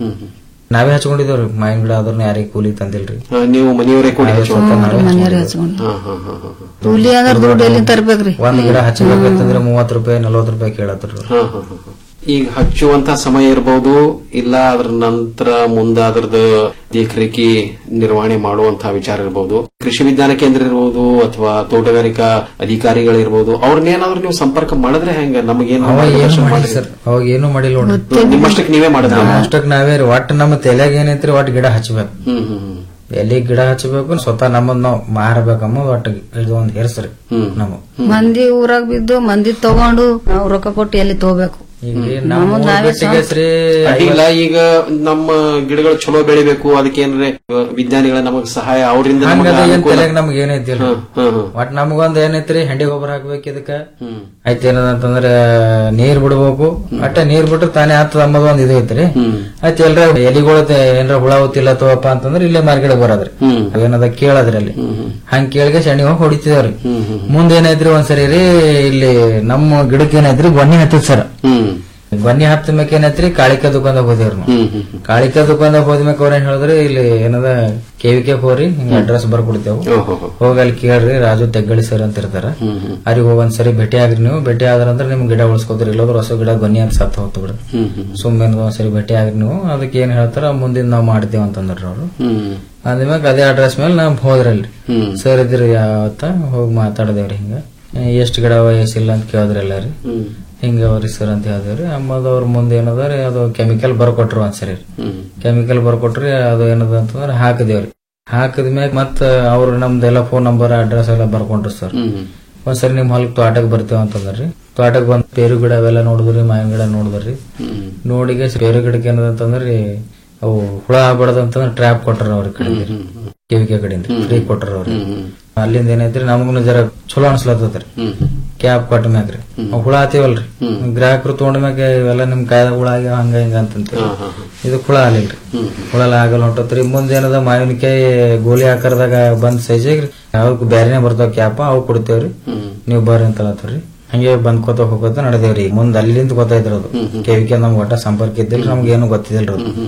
ನಾವೇ ಹಚ್ಕೊಂಡಿದೇವ್ರಿ ಮಾಯಿನ ಗಿಡ ಆದ್ರೂ ಯಾರಿಗೆ ಕೂಲಿ ತಂದಿಲ್ರಿ ಆ, ನೀವು ಮನೆಯವರೇ ಕೂಡ ನಾವೇ ಸ್ವತಃ ನಾವೇ ಮನೆಯವ್ರೇ ಹಚ್ಕೊಂಡಿದ್ದೇವ್ರಿ. ಹಚ್ಕೊಂಡು ಕೂಲಿ ಅಂದ್ರೆ ದುಡ್ಡು ಎಲ್ಲಿ ತರ್ಬೇಕ್ರಿ ಒಂದ್ ಗಿಡ ಹಚ್ಚಬೇಕಂತಂದ್ರೆ ಮೂವತ್ ರೂಪಾಯಿ ನಲ್ವತ್ ರೂಪಾಯಿ ಕೇಳತ್ರಿ ಹಾ, ಹಾ, ಹಾ, ಹಾ. ಈಗ ಹಚ್ಚುವಂತ ಸಮಯ ಇರಬಹುದು ಇಲ್ಲ ಅದ್ರ ನಂತರ ಮುಂದೆ ಅದ್ರದ್ದು ದೇಖರೇಖಿ ನಿರ್ವಹಣೆ ಮಾಡುವಂತಹ ವಿಚಾರ ಇರಬಹುದು ಕೃಷಿ ವಿಜ್ಞಾನ ಕೇಂದ್ರ ಇರಬಹುದು ಅಥವಾ ತೋಟಗಾರಿಕಾ ಅಧಿಕಾರಿಗಳಿರ್ಬೋದು ಅವ್ರನ್ನೇನಾದ್ರೂ ನೀವು ಸಂಪರ್ಕ ಮಾಡಿದ್ರೆ ಹೆಂಗ ನಮಗೇನು ಅವಾಗ ಏನು ಮಾರ್ಗದರ್ಶನ ಮಾಡಿ ಮಾಡಿರಿ? ಸರ್ ಅವಾಗ ಏನು ಮಾಡಿಲ್ಲ ನೋಡ್ರಿ ನಿಮ್ಮಷ್ಟಕ್ಕೆ ನೀವೇ ಮಾಡಿದ್ರೆ ಅಷ್ಟಕ್ ನಾವೇ ರೀ ಒಟ್ಟು ನಮ್ಮ ತಲೆಯಾಗ ಏನೈತ್ರಿ ಒಟ್ಟು ಗಿಡ ಹಚ್ಬೇಕು ಹ್ಮ್ ಹ್ಮ್ ಹ್ಮ್. ಎಲ್ಲಿ ಗಿಡ ಹಚ್ಚಬೇಕು ಸ್ವತಃ ನಮ್ಮದ್ ನಾವು ಮಾರಬೇಕಮ್ಮ ಒಟ್ಟು ಇದು ಒಂದ್ ಹೆರ್ಸ್ರಿ ನಮ್ಮ ಮಂದಿ ಊರಾಗ ಬಿದ್ದು ಮಂದಿ ತಗೊಂಡು ನಾವು ರೊಕ್ಕ ಕೊಟ್ಟು ಎಲ್ಲಿ ತಗೋಬೇಕು ಈಗ ನಮ್ಮದ್ ನಮ್ಮ ನಾವೇ ಬಿಟ್ಟಿಗೆ ಶ್ರೀ ಅಡ್ಡಿಲ್ಲ ಈಗ ನಮ್ಮ ಗಿಡಗಳು ಚಲೋ ಬೆಳಿಬೇಕು ಅದಕ್ಕೆ ಏನ್ರೆ ವಿಜ್ಞಾನಿಗಳ ನಮಗ್ ಸಹಾಯ ಅವರಿಂದ ಹಂಗದ ಏನ್ ತಲೆಯಾಗ ನಮ್ಗೆ ಏನೈತಿ ಒಟ್ ನಮಗೊಂದ್ ಏನೈತ್ರಿ ಹೆಂಡಿ ಗೊಬ್ಬರ ಹಾಕ್ಬೇಕು ಇದಕ್ಕ ಆಯ್ತು ಏನದಂತಂದ್ರ ನೀರ್ ಬಿಡ್ಬೇಕು ಅಟ್ಟ ನೀರ್ ಬಿಟ್ರೆ ತಾನೇ ಆಗ್ತದ ಅನ್ನೋದು ಒಂದ್ ಇದು ಐತ್ರಿ ಆಯ್ತು ಎಲ್ರ ಎಲಿಗಳು ಏನ್ರ ಹುಳ ಹೊತ್ತಿಲ್ಲ ತಗೋಪ್ಪ ಅಂತಂದ್ರ ಇಲ್ಲೇ ಮಾರ್ಕೆಟ್ ಬರೋದ್ರಿ ಅವೇನದ ಕೇಳದ್ರಿ ಅಲ್ಲಿ ಹಂಗ ಕೇಳಿಗೆ ಶನಿ ಹೋಗಿ ಹೊಡಿತಿದವ್ರಿ ಮುಂದ್ ಏನೈತ್ರಿ ಒಂದ್ಸರಿ ರೀ ಇಲ್ಲಿ ನಮ್ಮ ಗಿಡಕ್ಕೆ ಏನೈತ್ರಿ ಗೊನ್ನಿ ಹತ್ತದ ಸರ್ ಗೊನ್ನಿ ಹತ್ತ ಮ್ಯಾಕ ಏನೈತ್ರಿ ಕಾಳಿಕಾ ದುಕಾನ್ದಾಗ ಹೋದೇವ್ರಿ ನಾವು ಕಾಳಿಕಾ ದುಕಾನ್ದಾಗ ಹೋದ್ಮ್ಯಾಕ ಅವ್ರ ಏನ್ ಹೇಳಿದ್ರಿ ಇಲ್ಲಿ ಏನದ ಕೆವಿಕೆ ಹೋರಿ ಹಿಂಗ ಅಡ್ರೆಸ್ ಬರ್ಕೊಡ್ತೇವು ಹೋಗಿ ಅಲ್ಲಿ ಕೇಳ್ರಿ ರಾಜು ತೆಗ್ಗಳಿ ಸರ್ ಅಂತ ಇರ್ತಾರ ಅವ್ರಿಗೆ ಹೋಗಿ ಒಂದ್ಸರಿ ಭೇಟಿ ಆಗ್ರಿ ನೀವು ಭೇಟಿ ಆದ್ರಂದ್ರ ನಿಮ್ ಗಿಡ ಉಳಿಸ್ಕೋದ್ರಿ ಇಲ್ಲೋದ್ರ ಹೊಸ ಗಿಡ ಗೊನ್ನಿ ಅಂತ ಸತ್ತ ಹೋಗ್ತು ಬಿಡ್ರಿ ಸುಮ್ಮನೆ ಒಂದ್ಸರಿ ಭೇಟಿ ಆಗ್ರಿ ನೀವು ಅದಕ್ಕೆ ಏನ್ ಹೇಳ್ತಾರ ಮುಂದಿನ ನಾವ್ ಮಾಡ್ತೇವ್ ಅಂತಂದ್ರಿ ಅವ್ರು ಅಂದ್ಮ್ಯಾಗ ಅದೇ ಅಡ್ರೆಸ್ ಮೇಲೆ ನಾವ್ ಹೋದ್ರಲ್ಲಿ ಸರ್ ಇದ್ರಿ ಯಾವತ್ತ ಹೋಗಿ ಮಾತಾಡದೇವ್ರಿ ಹಿಂಗ ಎಷ್ಟ್ ಗಿಡ ಅವ ಎಷ್ಟಿಲ್ಲ ಅಂತ ಕೇಳಿದ್ರಿ ಎಲ್ಲಾರಿ ಹಿಂಗ ಅವ್ರಿ ಸರ್ ಅಂತ ಹೇಳಿದ್ರಿ ಅಮ್ಮದ ಅವ್ರ ಮುಂದೆ ಏನದ ರೀ ಅದು ಕೆಮಿಕಲ್ ಬರ್ಕೊಟ್ರು ಒಂದ್ಸರಿ ಕೆಮಿಕಲ್ ಬರ್ಕೊಟ್ರಿ ಅದು ಏನದ ಅಂತಂದ್ರೆ ಹಾಕಿದೇವ್ರಿ ಹಾಕಿದ ಮ್ಯಾಗ ಮತ್ತ ಅವ್ರು ನಮ್ದೆಲ್ಲ ಫೋನ್ ನಂಬರ್ ಅಡ್ರೆಸ್ ಎಲ್ಲ ಬರ್ಕೊಂಡ್ರಿ ಸರ್ ಒಂದ್ಸರಿ ನಿಮ್ ಹೊಲಕ್ ತೋಟಕ್ ಬರ್ತೇವ ಅಂತಂದ್ರಿ ತೋಟಕ್ ಬಂದ್ ಪೇರು ಗಿಡ ಅವೆಲ್ಲ ನೋಡಿದ್ರಿ ಮಾವಿನ ಗಿಡ ನೋಡಿದ್ರಿ ನೋಡಿಗೆ ಪೇರು ಗಿಡಕ್ಕೆ ಏನದ ಅಂತಂದ್ರಿ ಅವು ಹುಳ ಆಗ್ಬಾರ್ದು ಅಂತಂದ್ರೆ ಟ್ರ್ಯಾಪ್ ಕೊಟ್ರ ಅವ್ರ ಕಡೆಗೆ ಕೆವಿಕೆ ಕಡೆಯಿಂದ ಫ್ರೀ ಕೊಟ್ರ ಅವ್ರಿ ಅಲ್ಲಿಂದ ಏನೈತ್ರಿ ನಮಗೂ ಜರ ಚಲೋ ಅನ್ಸ್ಲತ್ತದ್ರಿ ಕ್ಯಾಪ್ ಕೊಟ್ಟ ಮ್ಯಾಗ್ರಿ ಅವ್ ಹುಳ ಆತೀವಲ್ರಿ ಗ್ರಾಹಕರು ತಗೊಂಡ ಮ್ಯಾಗ ಇವೆಲ್ಲ ನಿಮ್ ಕಾಯ್ದ ಹುಳ ಆಗ್ಯಾವ ಹಂಗ ಹಿಂಗ ಅಂತಂತ ಇದು ಹುಳ ಆಲಿಲ್ರಿ ಹುಳ ಎಲ್ಲ ಆಗಲ್ಲ ಹೊಂಟತ್ರಿ ಮುಂದೆ ಏನದ ಮಾವಿನಕಾಯಿ ಗೋಲಿ ಆಕಾರದಾಗ ಬಂದ್ ಸೈಜಾಗ ಅವಕ್ ಬ್ಯಾರೆನೆ ಬರ್ತಾವ ಕ್ಯಾಪ ಅವು ಕೊಡ್ತೇವ್ರಿ ನೀವು ಬರ್ರಿ ಅಂತ ಹೇಳತ್ರಿ ಹಂಗೆ ಬಂದ್ಕೋತ ಹೋಗೋತ ನಡೆದೇವ್ರಿ ಮುಂದ್ ಅಲ್ಲಿಂದ ಗೊತ್ತಾಯ್ತ್ರಿ ಅದು ಕೆವಿಕೆ ನಮ್ಗೆ ಒಟ್ಟ ಸಂಪರ್ಕ ಇದ್ದಿಲ್ರಿ ನಮ್ಗೆ ಏನು ಗೊತ್ತಿದಿಲ್ರಿ ಅದು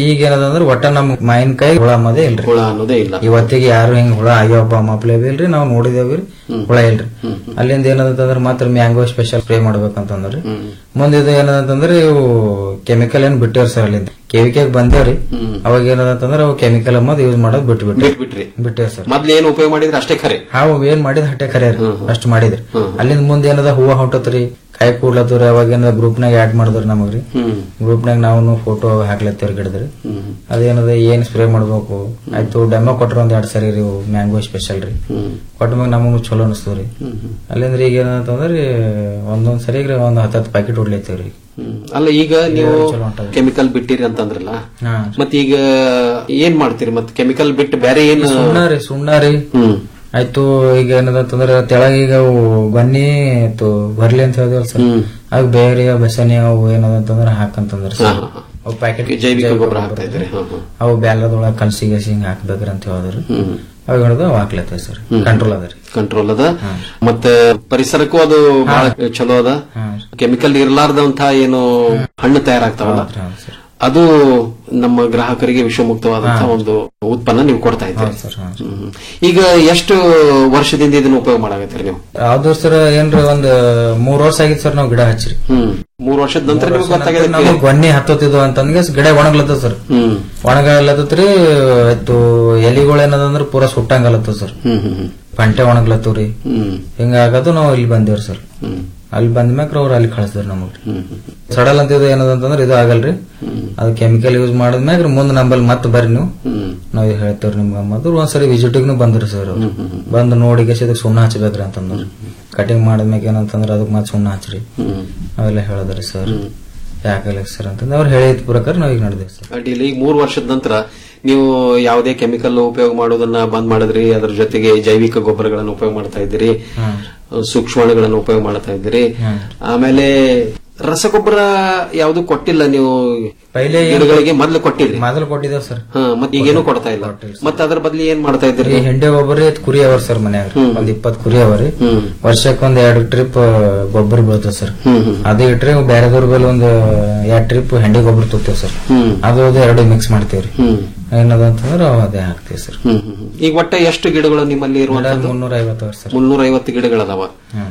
ಈಗ ಏನದಂದ್ರೆ ಒಟ್ಟ ನಮ್ ಮಾವಿನಕಾಯಿ ಹುಳ ಅನ್ನೋದೇ ಇಲ್ರಿ ಹುಳ ಅನ್ನೋದೇ ಇಲ್ಲ ಇವತ್ತಿಗೆ ಯಾರು ಹಿಂಗ್ ಹುಳ ಆಗ್ಯಾವಪ್ಪ ಮಪ್ಲೆ ಇಲ್ರಿ ನಾವು ನೋಡಿದೇವ್ರಿ ಹುಳ ಇಲ್ರಿ ಅಲ್ಲಿಂದ ಏನದಂತಂದ್ರ ಮಾತ್ರ ಮ್ಯಾಂಗೋ ಸ್ಪೆಷಲ್ ಸ್ಪ್ರೇ ಮಾಡ್ಬೇಕಂತಂದ್ರಿ ಮುಂದೆ ಇದು ಏನದಂತಂದ್ರೆ ಇವು ಕೆಮಿಕಲ್ ಏನ್ ಬಿಟ್ಟಿವ್ರಿ ಸರ್ ಅಲ್ಲಿಂದ ಕೆವಿಕೆ ಬಂದೇವ್ರಿ ಅವಾಗ ಏನದಂತಂದ್ರೆ ಅವು ಕೆಮಿಕಲ್ ಅನ್ನೋದು ಯೂಸ್ ಮಾಡೋದು ಬಿಟ್ಟು ಬಿಟ್ಟು ಬಿಟ್ರಿ ಬಿಟ್ಟೇವ್ ಸರ್ ಮೊದ್ಲು ಏನು ಉಪಯೋಗ ಮಾಡಿದ್ರೆ ಅಷ್ಟೇ ಖರೆ ಹಾವು ಏನ್ ಮಾಡಿದ್ ಹಟ್ಟೆ ಖರೆ ರೀ ಅಷ್ಟ್ ಮಾಡಿದ್ರಿ ಅಲ್ಲಿಂದ ಮುಂದೆ ಏನದ ಹೂವ ಹೊಂಟತ್ರಿ ಕಾಯಿ ಕೂಡ್ಲತ್ತವ್ರಿ ಅವಾಗ ಏನದ ಗ್ರೂಪ್ ನಾಗ ಆಡ್ ಮಾಡಿದ್ರಿ ನಮಗ್ರಿ ಗ್ರೂಪ್ ನಾಗ ನಾವು ಫೋಟೋ ಹಾಕ್ಲತ್ತೇವ್ರಿ ಗಿಡದ್ರಿ ಅದೇನದ ಏನ್ ಸ್ಪ್ರೇ ಮಾಡ್ಬೇಕು ಆಯ್ತು ಡೆಮೋ ಕೊಟ್ರ ಒಂದ್ ಎರಡ್ ಸರಿ ರೀ ಮ್ಯಾಂಗೋ ಸ್ಪೆಷಲ್ ರೀ ಕೊಟ್ಟ ಮ್ಯಾಗ ನಮಗೂ ಚಲೋ ಅನಿಸ್ತವ್ರಿ ಅಲ್ಲಿಂದ್ರ ಈಗ ಏನಂತಂದ್ರಿ ಒಂದೊಂದ್ ಸರಿ ಒಂದ್ ಹತ್ತತ್ತು ಪ್ಯಾಕೆಟ್ ಹೊಡ್ಲತ್ತೇವ್ರಿ ಅಲ್ಲ ಈಗ ನೀವು ಚಲೋ ಹೊಂಟದ. ಕೆಮಿಕಲ್ ಬಿಟ್ಟಿರಿ ಅಂತಂದ್ರಲ್ಲ ಹಾ. ಮತ್ ಈಗ ಏನ್ ಮಾಡ್ತೀರಿ ಮತ್ ಕೆಮಿಕಲ್ ಬಿಟ್ಟು ಬೇರೆ ಏನು ಸುಣ್ಣ ರೀ ಸುಣ್ಣ ರೀ ಆಯ್ತು ಈಗ ಏನದಂತಂದ್ರ ತೆಳಗ ಈಗ ಅವು ಬನ್ನಿ ಆಯ್ತು ಬರ್ಲಿ ಅಂತ ಹೇಳಿದ್ವಲ್ಲ ಸರ್ ಆಗ ಬೇರೆ ಬೆಸನಿ ಅವು ಏನದಂತಂದ್ರ ಹಾಕಂತಂದ್ರ ಸರ್ ಹಾ, ಹಾ, ಅವು ಪ್ಯಾಕೆಟ್ ಜೈವಿಕ ಗೊಬ್ಬರ ಹಾಕ್ತಾ ಇದ್ರಿ ಹಾ, ಹಾ. ಅವು ಬ್ಯಾಲದೊಳಗ ಕಲ್ಸಿ ಗಸಿ ಹಿಂಗ್ ಹಾಕ್ಬೇಕ್ರಿ ಅಂತ ಹೇಳಿದ್ರಿ ಅವ್ ಹಿಡಿದು ಅವ್ ಹಾಕ್ಲತ್ತೇವ್ ಸರ್ ಕಂಟ್ರೋಲ್ ಅದ ರೀ ಕಂಟ್ರೋಲ್ ಅದ ಮತ್ತೆ ಪರಿಸರಕ್ಕೂ ಅದು ಬಹಳ ಚಲೋ ಅದ ಕೆಮಿಕಲ್ ಇರಲಾರ್ದಂತ ಏನು ಹಣ್ಣು ತಯಾರಾಗ್ತಾವಲ್ಲ ಅದು ನಮ್ಮ ಗ್ರಾಹಕರಿಗೆ ವಿಷಮುಕ್ತವಾದಂತಹ ಒಂದು ಉತ್ಪನ್ನ ನೀವು ಕೊಡ್ತಾ ಇದ್ದೀರಿ ಹ್ಮ್. ಈಗ ಎಷ್ಟು ವರ್ಷದಿಂದ ಇದನ್ನ ಉಪಯೋಗ ಮಾಡಾಕತ್ತೀರಿ ನೀವು ಯಾವ್ದು ಸರ್ ಏನ್ರಿ ಒಂದ್ ಮೂರ್ ವರ್ಷ ಆಗಿತ್ತು ಸರ್ ನಾವ್ ಗಿಡ ಹಚ್ಚ್ರಿ ಹ್ಮ್ ಮೂರ್ ವರ್ಷದ ನಂತರ ನಿಮ್ಗೆ ಗೊತ್ತಾಗಿದೆ ನಮಗ್ ಗೊನ್ನಿ ಹತ್ತೋತಿದ್ವು ಅಂತಂದ್ರೆ ಗಿಡ ಒಣಗ್ಲತ್ತದ ಸರ್ ಹ್ಮ್ ಒಣಗಲತ್ತತ್ರಿ ಆಯ್ತು ಎಲಿಗಳು ಏನದಂದ್ರ ಪೂರಾ ಸುಟ್ಟಂಗಲತ್ತದ ಸರ್ ಹ್ಮ್ ಹ್ಮ್ ಹ್ಮ್ ಪಂಟೆ ಒಣಗ್ಲತ್ತವ್ರಿ ಹ್ಮ್ ಹಿಂಗಾಗದು ನಾವ್ ಇಲ್ಲಿ ಬಂದೇವ್ರಿ ಸರ್ ಅಲ್ಲಿ ಬಂದ್ಮ್ಯಾಕ್ರ ಅವ್ರು ಅಲ್ಲಿ ಕಳಿಸಿದ್ರು ನಮಗ್ ಸಡಲ್ ಅಂತ ಇದು ಏನದಂತಂದ್ರೆ ಇದು ಆಗಲ್ರಿ ಅದು ಕೆಮಿಕಲ್ ಯೂಸ್ ಮಾಡಿದ್ಮ್ಯಾಗ ಮುಂದ್ ನಂಬಲ್ಲಿ ಮತ್ತೆ ಬರ್ರಿ ನೀವು ನಾವ್ ಇದು ಹೇಳ್ತೇವ್ರಿ ನಿಮ್ಗೆ ಅಂಬದು ಒಂದ್ಸರಿ ವಿಸಿಟಿಗ್ನು ಬಂದ್ರಿ ಸರ್ ಅವ್ರು ಬಂದು ನೋಡಿ ಇದಕ್ಕೆ ಸುಣ್ಣ ಹಚ್ಚಬೇಕ್ರಿ ಅಂತಂದ್ರಿ ಕಟಿಂಗ್ ಮಾಡಿದ್ಮ್ಯಾಗ ಏನಂತಂದ್ರ ಅದಕ್ಕೆ ಮತ್ತೆ ಸುಣ್ಣ ಹಚ್ಚ್ರಿ ಅವೆಲ್ಲ ಹೇಳಿದ್ರಿ ಸರ್ ಯಾಕಲ್ಲ ಸರ್ ಅಂತಂದ್ರೆ ಅವ್ರು ಹೇಳಿದ ಪ್ರಕಾರ ನಾವ್ ಈಗ ನಡೆದೇವ್ ಸರ್ ಅಡ್ಡಿಲ್ಲ ಈಗ ಮೂರು ವರ್ಷದ ನಂತರ ನೀವು ಯಾವುದೇ ಕೆಮಿಕಲ್ ಉಪಯೋಗ ಮಾಡೋದನ್ನ ಬಂದ್ ಮಾಡಿದ್ರಿ ಅದ್ರ ಜೊತೆಗೆ ಜೈವಿಕ ಗೊಬ್ಬರಗಳನ್ನು ಉಪಯೋಗ ಮಾಡ್ತಾ ಇದ್ದೀರಿ ಸೂಕ್ಷ್ಮಾಣುಗಳನ್ನು ಉಪಯೋಗ ಮಾಡ್ತಾ ಇದ್ದೀರಿ ಆಮೇಲೆ ರಸಗೊಬ್ಬರ ಯಾವುದು ಕೊಟ್ಟಿಲ್ಲ ನೀವು ಪೈಲೆ ಏನ್- ಗಿಡಗಳಿಗೆ ಮೊದಲು ಕೊಟ್ಟಿದ್ರಿ ಮೊದಲು ಕೊಟ್ಟಿದ್ದೇವ್ ಸರ್ ಹಾ ಮತ್ತೆ ಈಗೇನು ಕೊಡ್ತಾ ಇಲ್ಲ ಮತ್ತೆ ಅದ್ರ ಬದಲು ಏನ್ ಮಾಡ್ತಾ ಇದ್ದೀರಿ ಈ ಹೆಂಡೆ ಗೊಬ್ಬರ ಕುರಿ ಅವರ್ ಸರ್ ಮನ್ಯಾಗ ಒಂದ್ ಇಪ್ಪತ್ ಕುರಿ ಅವರಿ ವರ್ಷಕ್ಕೆ ಒಂದ್ ಎರಡು ಟ್ರಿಪ್ ಗೊಬ್ಬರ ಬೀಳ್ತದೆ ಸರ್ ಅದು ಇಟ್ರೆ ಬೇರೆದವ್ರ ಮೇಲೆ ಒಂದ್ ಎರಡ್ ಟ್ರಿಪ್ ಹೆಂಡೆ ಗೊಬ್ಬರ ತುತ್ತೇವ್ ಸರ್ ಅದು ಅದು ಎರಡು ಮಿಕ್ಸ್ ಮಾಡ್ತೇವ್ರಿ ಏನದಂತಂದ್ರ ಅದೇ ಹಾಕ್ತಿವಿ ಸರ್ ಹ್ಮ್, ಹ್ಮ್, ಹ್ಮ್. ಈಗ ಒಟ್ಟ ಎಷ್ಟು ಗಿಡಗಳು ನಿಮ್ಮಲ್ಲಿ ಇರುವಂತದ್ದು ಮುನ್ನೂರ ಐವತ್ತು ವರ್ಷ ಸರ್ ಮುನ್ನೂರ ಐವತ್ತು ಗಿಡಗಳದಾವ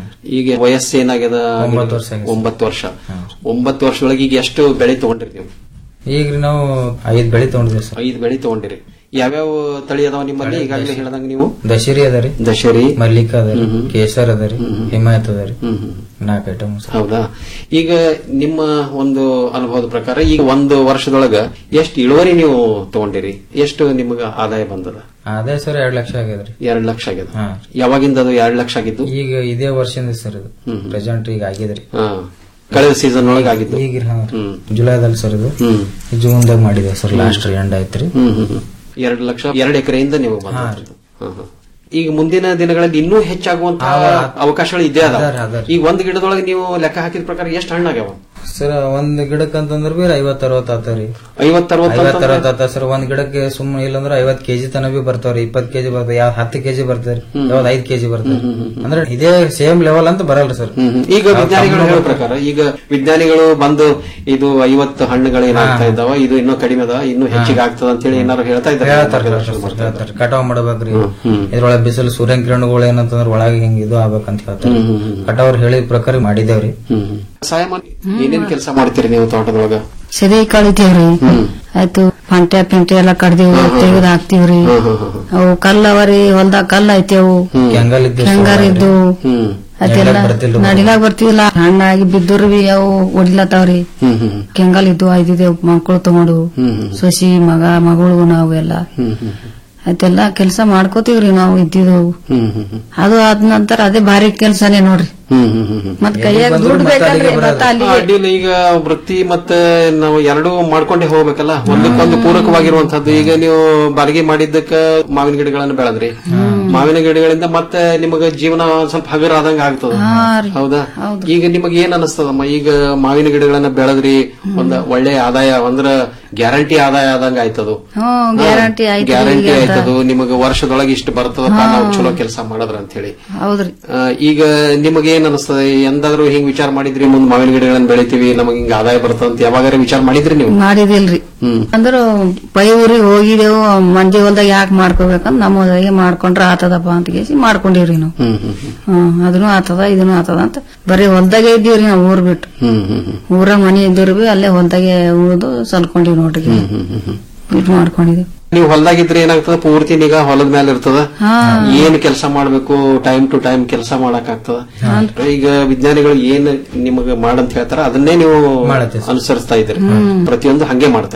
ಈಗ ವಯಸ್ಸು ಏನಾಗ್ಯದ ಒಂಬತ್ತು ವರ್ಷ ಆಗಿದೆ ಸರ್. ಒಂಬತ್ತು ವರ್ಷ ಒಂಬತ್ತು ವರ್ಷದೊಳಗೆ ಈಗ ಎಷ್ಟು ಬೆಳೆ ತಗೊಂಡ್ರಿ ನೀವು ಈಗ ರೀ ನಾವು ಐದ್ ಬೆಳಿ ತಗೊಂಡಿದ್ವಿ ಸರ್ ಐದು ಬೆಳೆ ತಗೊಂಡಿರಿ ಯಾವ್ಯಾವ ತಳಿ ಅದಾವ ನಿಮ್ಮಲ್ಲಿ ಈಗಾಗಲೇ ಹೇಳ್ದಂಗ ನೀವು ದಶರಿ ಅದ ರೀ ದಶರಿ ಮಲ್ಲಿಕ ಅದ ರೀ ಕೇಸರ್ ಅದ ರೀ ಹಿಮಾಯತ್ ಅದ ರೀ ನಾಲ್ಕು ಐಟಮ್ ಸರ್ ಹೌದಾ ಈಗ ನಿಮ್ಮ ಒಂದು ಅನುಭವದ ಪ್ರಕಾರ ಈಗ ಒಂದು ವರ್ಷದೊಳಗ ಎಷ್ಟು ಇಳುವರಿ ನೀವು ತಗೊಂಡಿರಿ ಎಷ್ಟು ನಿಮಗ ಆದಾಯ ಬಂದದ ಅದೇ ಸರ್ ಎರಡ್ ಲಕ್ಷ ಆಗ್ಯದ್ರಿ ಎರಡ್ ಲಕ್ಷ ಆಗ್ಯದ ಹಾ. ಯಾವಾಗಿಂದ ಅದು ಎರಡ್ ಲಕ್ಷ ಆಗಿದ್ದು ಈಗ ಇದೇ ವರ್ಷದಿಂದ ಸರ್ ಇದು ಪ್ರೆಸೆಂಟ್ ಈಗ ಆಗಿದ್ರಿ ಹಾ. ಕಳೆದ ಸೀಸನ್ ಒಳಗೆ ಆಗಿದ್ದು ಈಗ ಹಾ ರೀ. ಜುಲೈದಲ್ಲಿ ಸರ್ ಇದು ಜೂನ್ ದಾಗ ಮಾಡಿದೆ ಸರ್ ಲಾಸ್ಟ್ ಎಂಡ್ ಆಯ್ತ್ರಿ ಹ್ಮ್ ಹ್ಮ್ ಹ್ಮ್. ಎರಡು ಲಕ್ಷ ಎರಡು ಎಕರೆಯಿಂದ ನೀವು ಬಂದದ್ದು. ಹಾ, ಹಾ. ಈಗ ಮುಂದಿನ ದಿನಗಳಲ್ಲಿ ಇನ್ನೂ ಹೆಚ್ಚಾಗುವಂತ ಅವಕಾಶಗಳು ಇದೇ ಅದಾವ ಅದಾರ, ಅದಾರ. ಈಗ ಒಂದ್ ಗಿಡದೊಳಗೆ ನೀವು ಲೆಕ್ಕ ಹಾಕಿದ ಪ್ರಕಾರ ಎಷ್ಟು ಹಣ್ಣಾಗ್ಯಾವ ಸರ್ ಒಂದ್ ಗಿಡಕ್ ಅಂತಂದ್ರ ಬಿ ಐವತ್ ಅರವತ್ ಆತಾವ್ರಿ ಐವತ್ ಅರವತ್ ಐವತ್ ಅಂತಂದ್ರೆ? ಅರವತ್ ಆತ ಸರ್ ಒಂದ್ ಗಿಡಕ್ಕೆ ಸುಮ್ಮನೆ ಇಲ್ಲಂದ್ರ ಐವತ್ ಕೆಜಿ ತನ ಬಿ ಬರ್ತಾವ್ರಿ ಇಪ್ಪತ್ ಕೆಜಿ ಬರ್ತಾವ ಯಾವ್ ಹತ್ತು ಕೆಜಿ ಬರ್ತಾವ್ರಿ ಯಾವ್ದ್ ಐದ್ ಕೆಜಿ ಬರ್ತಾವ್ರಿ ಅಂದ್ರೆ ಇದೇ ಸೇಮ್ ಲೆವೆಲ್ ಅಂತ ಬರಲ್ರಿ ಸರ್ ಈಗ ವಿಜ್ಞಾನಿಗಳು ಹೇಳೋ ಪ್ರಕಾರ ಈಗ ವಿಜ್ಞಾನಿಗಳು ಬಂದು ಇದು ಐವತ್ತು ಹಣ್ಣುಗಳು ಏನಾಗ್ತಾ ಇದ್ದಾವ ಇದು ಇನ್ನೂ ಕಡಿಮೆ ಅದ ಇನ್ನೂ ಹೆಚ್ಚಿಗೆ ಆಗ್ತದ ಅಂತ ಹೇಳಿ ಏನಾರು ಹೇಳ್ತಾ ಇದ್ದಾರೆ ಹೇಳ್ತಾರೆ ಕಟಾವ್ ಮಾಡ್ಬೇಕ್ರಿ ಇದ್ರೊಳಗೆ ಬಿಸಿಲು ಸೂರ್ಯ ಕಿರಣಗಳು ಏನಂತಂದ್ರ ಒಳಗೆ ಹಿಂಗ್ ಇದು ಆಗ್ಬೇಕಂತ ಹೇಳ್ತಾರೆ ಕಟಾವ್ ಹೇಳಿದ ಪ್ರಕಾರ ಮಾಡಿದೇವ್ರಿ ಸಹಾಯ ಮಾಡಿ ಏನೇನ್ ಕೆಲಸ ಮಾಡ್ತೀರಿ ನೀವು ತೋಟದೊಳಗ ಸದಿ ಕಳಿತೀವ್ರಿ ಆಯ್ತು ಪಂಟೆ ಪಿಂಟೆ ಎಲ್ಲ ಕಡ್ದೀವಿ ತೆಗೆದು ಹಾಕ್ತಿವ್ರಿ ಅವು ಕಲ್ಲ ಅವರಿ ಹೊಲ್ದಾಗ ಕಲ್ಲ ಐತಿ ಅವು ಕೆಂಗಲ್ ಇದ್ದು ಹೆಂಗಾರ ಇದ್ದು ಅದೆಲ್ಲ ನಡಿಲಾಕ್ ಬರ್ತಿಲ್ರಿ. ನಡಿಲಾಕ್ ಬರ್ತಿಲ್ಲ ಹಣ್ಣಾಗಿ ಬಿದ್ದರು ಬಿ ಅವು ಒಡಿಲತ್ತಾವ್ರಿ ಕೆಂಗಲ್ ಇದ್ದು ಐದಿದೆ ಮಕ್ಕಳು ತಗೊಂಡು ಸೊಸಿ ಮಗ ಮಗಳು ನಾವು ಎಲ್ಲ ಅದೆಲ್ಲ ಕೆಲಸ ಮಾಡ್ಕೋತೀವ್ರಿ ನಾವು ಇದ್ದಿದ್ದು ಅದು ಆದ ನಂತರ ಅದೇ ಭಾರಿ ಕೆಲ್ಸನೇ ನೋಡ್ರಿ ಮತ್ ಕೈಯಾಗ ದುಡ್ಡು ಬೇಕಲ್ರಿ ಮತ್ತ ಅಲ್ಲಿ ಅಡ್ಡಿಲ್ಲ ಈಗ ವೃತ್ತಿ ಮತ್ತೆ ನಾವು ಎರಡೂ ಮಾಡ್ಕೊಂಡೇ ಹೋಗ್ಬೇಕಲ್ಲ ಒಂದಕ್ಕೊಂದು ಪೂರಕವಾಗಿರುವಂತದ್ದು ಈಗ ನೀವು ಬಾಡಿಗೆ ಮಾಡಿದ್ದಕ್ಕ ಮಾವಿನ ಗಿಡಗಳನ್ನು ಬೆಳೆದ್ರಿ ಮಾವಿನ ಗಿಡಗಳಿಂದ ಮತ್ತೆ ನಿಮಗ ಜೀವನ ಒಂದ್ ಸ್ವಲ್ಪ ಹಗರ ಆದಂಗ ಆಗ್ತದ ಹೌದಾ ಈಗ ನಿಮಗೆ ಏನ್ ಅನಿಸ್ತದಮ್ಮ ಈಗ ಮಾವಿನ ಗಿಡಗಳನ್ನ ಬೆಳೆದ್ರಿ ಒಂದ್ ಒಳ್ಳೆ ಆದಾಯ ಅಂದ್ರ ಗ್ಯಾರಂಟಿ ಆದಾಯ ಆದಂಗ ಆಯ್ತದು ಹ್ಮ್ ಗ್ಯಾರಂಟಿ ಆಯ್ತು ಗ್ಯಾರಂಟಿ ಈಗ ಅಂತ. ಆಯ್ತದು ನಿಮಗೆ ವರ್ಷದೊಳಗೆ ಇಷ್ಟು ಬರ್ತದಪ್ಪ ನಾವು ಚಲೋ ಕೆಲಸ ಮಾಡದ್ರ ಅಂತ ಹೇಳಿ ಹೌದ್ರಿ ಆ, ಈಗ ನಿಮಗೇನು ಏನ್ ಅನಿಸ್ತದೆ ಎಂದಾದ್ರೂ ಹಿಂಗ್ ವಿಚಾರ ಮಾಡಿದ್ರಿ ಮುಂದ್ ಮಾವಿನ ಗಿಡಗಳನ್ನ ಬೆಳಿತೀವಿ ನಮಗೆ ಹಿಂಗ ಆದಾಯ ಬರ್ತದಂತ ಯಾವಾಗಾರ ವಿಚಾರ ಮಾಡಿದ್ರಿ ನೀವು ಮಾಡಿದಿಲ್ರಿ ಹ್ಮ್ ಅಂದ್ರ ಪೈ ಊರಿಗೆ ಹೋಗಿದೆವು ಮಂದಿ ಹೊಲ್ದಾಗ ಯಾಕೆ ಮಾಡ್ಕೋಬೇಕಂತ ನಮ್ಮ ಹೊಲ್ದಾಗೆ ಮಾಡ್ಕೊಂಡ್ರ ಆತದಪ್ಪ ಅಂತ ಕೇಸಿ ಮಾಡ್ಕೊಂಡಿವ್ರಿ ನಾವು ಹ್ಮ್ ಹ್ಮ್ ಹ್ಮ್ ಹ್ಮ್ ಅದನ್ನು ಆತದ ಇದನ್ನು ಆತದ ಅಂತ ಬರೀ ಹೊಲ್ದಾಗೆ ಇದ್ದೀವ್ರಿ ನಾವು ಊರ್ ಬಿಟ್ಟು ಹ್ಮ್ ಹ್ಮ್ ಹ್ಮ್ ಊರಾಗ ಮನೆ ಇದ್ದೀವ್ರಿ ಬಿ ಅಲ್ಲೇ ಹೊಲ್ದಾಗೆ ಉಳಿದು ಸಲ್ಕೊಂಡಿವ್ ನೋಡ್ರಿ ಹ್ಮ್ ಹ್ಮ್ ಹ್ಮ್ ಹ್ಮ್ ಇದ್ ಮಾಡ್ಕೊಂಡಿದೀವಿ ನೀವು ಹೊಲದಾಗಿದ್ರೆ ಏನಾಗ್ತದ ಪೂರ್ತಿ ನಿಗಾ ಹೊಲದ ಮೇಲೆ ಇರ್ತದ ಹಾ. ಏನ್ ಕೆಲಸ ಮಾಡ್ಬೇಕು ಟೈಮ್ ಟು ಟೈಮ್ ಕೆಲಸ ಮಾಡಕ್ ಆಗ್ತದ ಈಗ ವಿಜ್ಞಾನಿಗಳು ಏನ್ ನಿಮಗೆ ಮಾಡಂತ ಹೇಳ್ತಾರ ಅದನ್ನೇ ನೀವು ಅನುಸರಿಸ್ತಾ ಇದ್ರಿ ಪ್ರತಿಯೊಂದು ಹಂಗೆ ಮಾಡ್ತಾ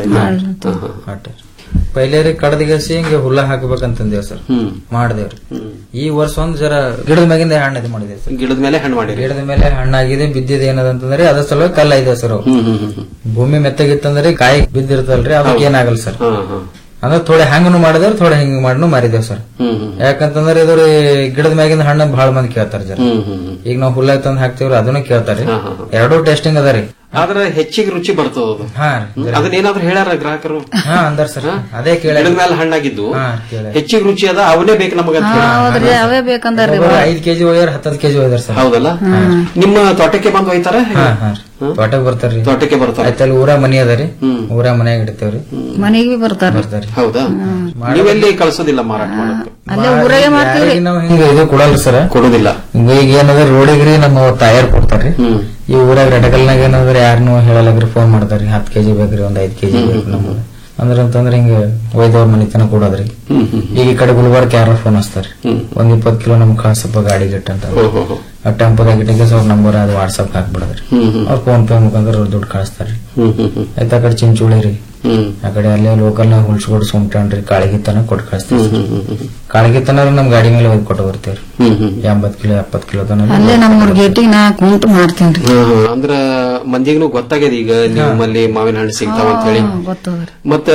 ಇದ್ರಿ ಪೈಲೆ ರೀ ಕಡದಿಗಸಿ ಹಿಂಗೆ ಹುಲ್ಲ ಹಾಕ್ಬೇಕಂತಂದೇವ್ ಸರ್ ಹ್ಮ್ ಮಾಡ್ದೇವ್ರಿ ಈ ವರ್ಷ ಒಂದ್ ಜರ ಗಿಡದ ಮ್ಯಾಗಿಂದ ಹಣ್ಣು ಇದು ಮಾಡಿದೇವ್ ಸರ್ ಗಿಡದ ಮೇಲೆ ಹಣ್ಣು ಮಾಡಿರಿ ಗಿಡದ ಮೇಲೆ ಹಣ್ಣಾಗಿದೆ ಬಿದ್ದಿದೆ ಏನದಂತಂದ್ರೆ ಅದ್ರ ಸಲುವಾಗಿ ಕಲ್ಲ ಇದೆ ಸರ್ ಅವು. ಹ್ಮ್ ಹ್ಮ್ ಹ್ಮ್ ಹ್ಮ್ ಭೂಮಿ ಮೆತ್ತಗಿತ್ತಂದ್ರೆ ಕಾಯಿ ಬಿದ್ದಿರ್ತಲ್ರಿ ಅದಕ್ಕೆ ಹೌದು. ಏನಾಗಲ್ಲ ಸರ್ ಹಾ ಹಾ ಅಂದ್ರೆ ಥೋಡೆ ಹಂಗನು ಮಾಡಿದೇವ್ರಿ ಥೋಡೆ ಹಿಂಗ್ ಮಾಡ್ನು ಮಾರಿದೇವ್ ಸರ್ ಹ್ಮ್ ಹ್ಮ್ ಯಾಕಂತಂದ್ರೆ ಇದು ರೀ ಗಿಡದ ಮ್ಯಾಗಿಂದ ಹಣ್ಣು ಬಹಳ ಮಂದಿ ಕೇಳ್ತಾರ ಜರ ಹ್ಮ್ ಹ್ಮ್ ಹ್ಮ್ ಈಗ ನಾವು ಹುಲ್ಲ ತಂದ್ ಹಾಕ್ತಿವ್ರಿ ಅದನ್ನು ಕೇಳ್ತಾರ್ರಿ ಹಾ, ಹಾ, ಹಾ. ಎರಡೂ ಟೆಸ್ಟಿಂಗ್ ಅದ ರೀ ಆದ್ರೆ ಹೆಚ್ಚಿಗೆ ರುಚಿ ಬರ್ತದ ಅದು ಹಾ ಹ್ಮ್. ಅದನ್ನೇನಾದ್ರೂ ಹೇಳ್ಯಾರ ಗ್ರಾಹಕರು ಹಾ ಅಂದಾರ ಸರ್ ಅದೇ ಕೇಳ ಗಿಡದ ಮೇಲೆ ಹಣ್ಣಾಗಿದ್ದು ಹಾ, ಕೇಳ್ಯಾರ. ಹೆಚ್ಚಿಗೆ ರುಚಿ ಅದ ಅವನೇ ಬೇಕು ನಮಗ ಅಂತ ಹೇಳಿ. ಹೌದ್ರಿ ಅವೇ ಬೇಕಂದಾರ್ರಿ ಐದ್ ಕೆಜಿ ಒಯ್ಯಾರ ಹತ್ತತ್ತು ಕೆಜಿ ಒಯ್ದಾರ ಸರ್ ಹೌದಲ್ಲ ನಿಮ್ಮ ತೋಟಕ್ಕೆ ಬಂದು ಒಯ್ತಾರ ಹಾ ಹಾ ತೋಟಕ್ ಬರ್ತಾರ್ರಿ ತೋಟಕ್ಕೆ ಬರ್ತಾರ ಆಯ್ತ ಅಲ್ಲಿ ಊರ ಮನಿ ಅದರಿ ಊರ ಮನ್ಯಾಗ ಇಡ್ತೇವ್ರಿ ಮನೆಗೆ ಬಿ ಬರ್ತಾರ ಬರ್ತಾರ್ರಿ ಹೌದಾ ನೀವೆಲ್ಲಿ ಕಳ್ಸೋದಿಲ್ಲ ಮಾರಾಟ ಮಾಡಕ್ಕೆ ಅಲ್ಲೇ ಊರಾಗೆ ಮಾಡ್ತೀವ್ರಿ ಯಾರಿಗ್ ನಾವ್ ಹಿಂಗ ಇದು ಕೊಡಲ್ರಿ ಸರ್ ಕೊಡುದಿಲ್ಲ ಈಗ ಏನದ ರೋಡಿಗ್ರಿ ನಮ್ಮ ಟೈರ್ ಕೊಡ್ತಾರ್ರಿ ಈ ಊರಾಗ ರೆಟಕಲ್ನಾಗ ಏನಂದ್ರೆ ಯಾರನ್ನು ಹೇಳಲಾಗ್ರಿ ಫೋನ್ ಮಾಡ್ತಾರ್ರಿ ಹತ್ತು ಕೆಜಿ ಬೇಕ್ರಿ ಒಂದ್ ಐದ್ ಕೆಜಿ ಬೇಕು ನಮ್ಗೆ ಅಂದ್ರ ಅಂತಂದ್ರೆ ಹಿಂಗ ಒಯ್ದವ್ರ ಮನಿ ತನಕ ಕೊಡೋದ್ರಿ ಈಗ ಈ ಕಡೆ ಗುಲ್ಬರ್ಗ ಯಾರ ಫೋನ್ ಹಚ್ತಾರ್ರಿ ಒಂದ್ ಇಪ್ಪತ್ ಕಿಲೋ ನಮ್ಗೆ ಕಳ್ಸಪ್ಪ ಗಾಡಿ ಗಿಟ್ಟ ಅಂತ ಓಹೋ ಆ ಟೆಂಪೋದಾಗ ಇಟ್ಟಿಗೆ ಅವ್ರ ನಂಬರ್ ಅದು ವಾಟ್ಸಪ್ ಹಾಕ್ಬಿಡದ್ರಿ ಹ್ಮ್ ಹ್ಮ್ ಅವ್ರ ಫೋನ್ ಪೇ ಮುಖಾಂತರ ಅವ್ರ್ ದುಡ್ಡು ಕಳಿಸ್ತಾರ್ರಿ ಹ್ಮ್ ಹ್ಮ್ ಹ್ಮ್ ಆಯ್ತ ಆ ಕಡೆ ಚಿಂಚೋಳಿ ರೀ ಹ್ಮ್ ಆ ಕಡೆ ಅಲ್ಲೇ ಲೋಕಲ್ ನಾಗ ಹುಲ್ಸ್ಕೊಡ್ ಸುಮ್ಟಣ್ರಿ ಕಾಳಿಗಿತ್ತನ ಕೊಟ್ಟು ಕಳಿಸ್ತೀವಿ ಹ್ಮ್ ಹ್ಮ್ ಹ್ಮ್ ಹ್ಮ್ ಕಾಳಿಗಿತ್ತನ ನಮ್ ಗಾಡಿ ಮೇಲೆ ಒಯ್ದು ಕೊಟ್ಟು ಬರ್ತೀವ್ರಿ ಹ್ಮ್ ಹ್ಮ್ ಎಂಬತ್ ಕಿಲೋ ಎಪ್ಪತ್ ಕಿಲೋ ತನ ಅಲ್ಲೇ ನಮ್ಮೂರ್ ಗೇಟಿಗೆ ನಾ ಕುಂಟು ಮಾಡ್ತೇನ್ರಿ ಹಾ, ಹಾ. ಅಂದ್ರ ಮಂದಿಗೂ ಗೊತ್ತಾಗ್ಯದ ಈಗ ನಿಮ್ಮಲ್ಲಿ ಮಾವಿನ ಹಣ್ಣು ಸಿಗ್ತಾವ ಅಂತ ಹೇಳಿ ಗೊತ್ತದ್ರಿ ಮತ್ತ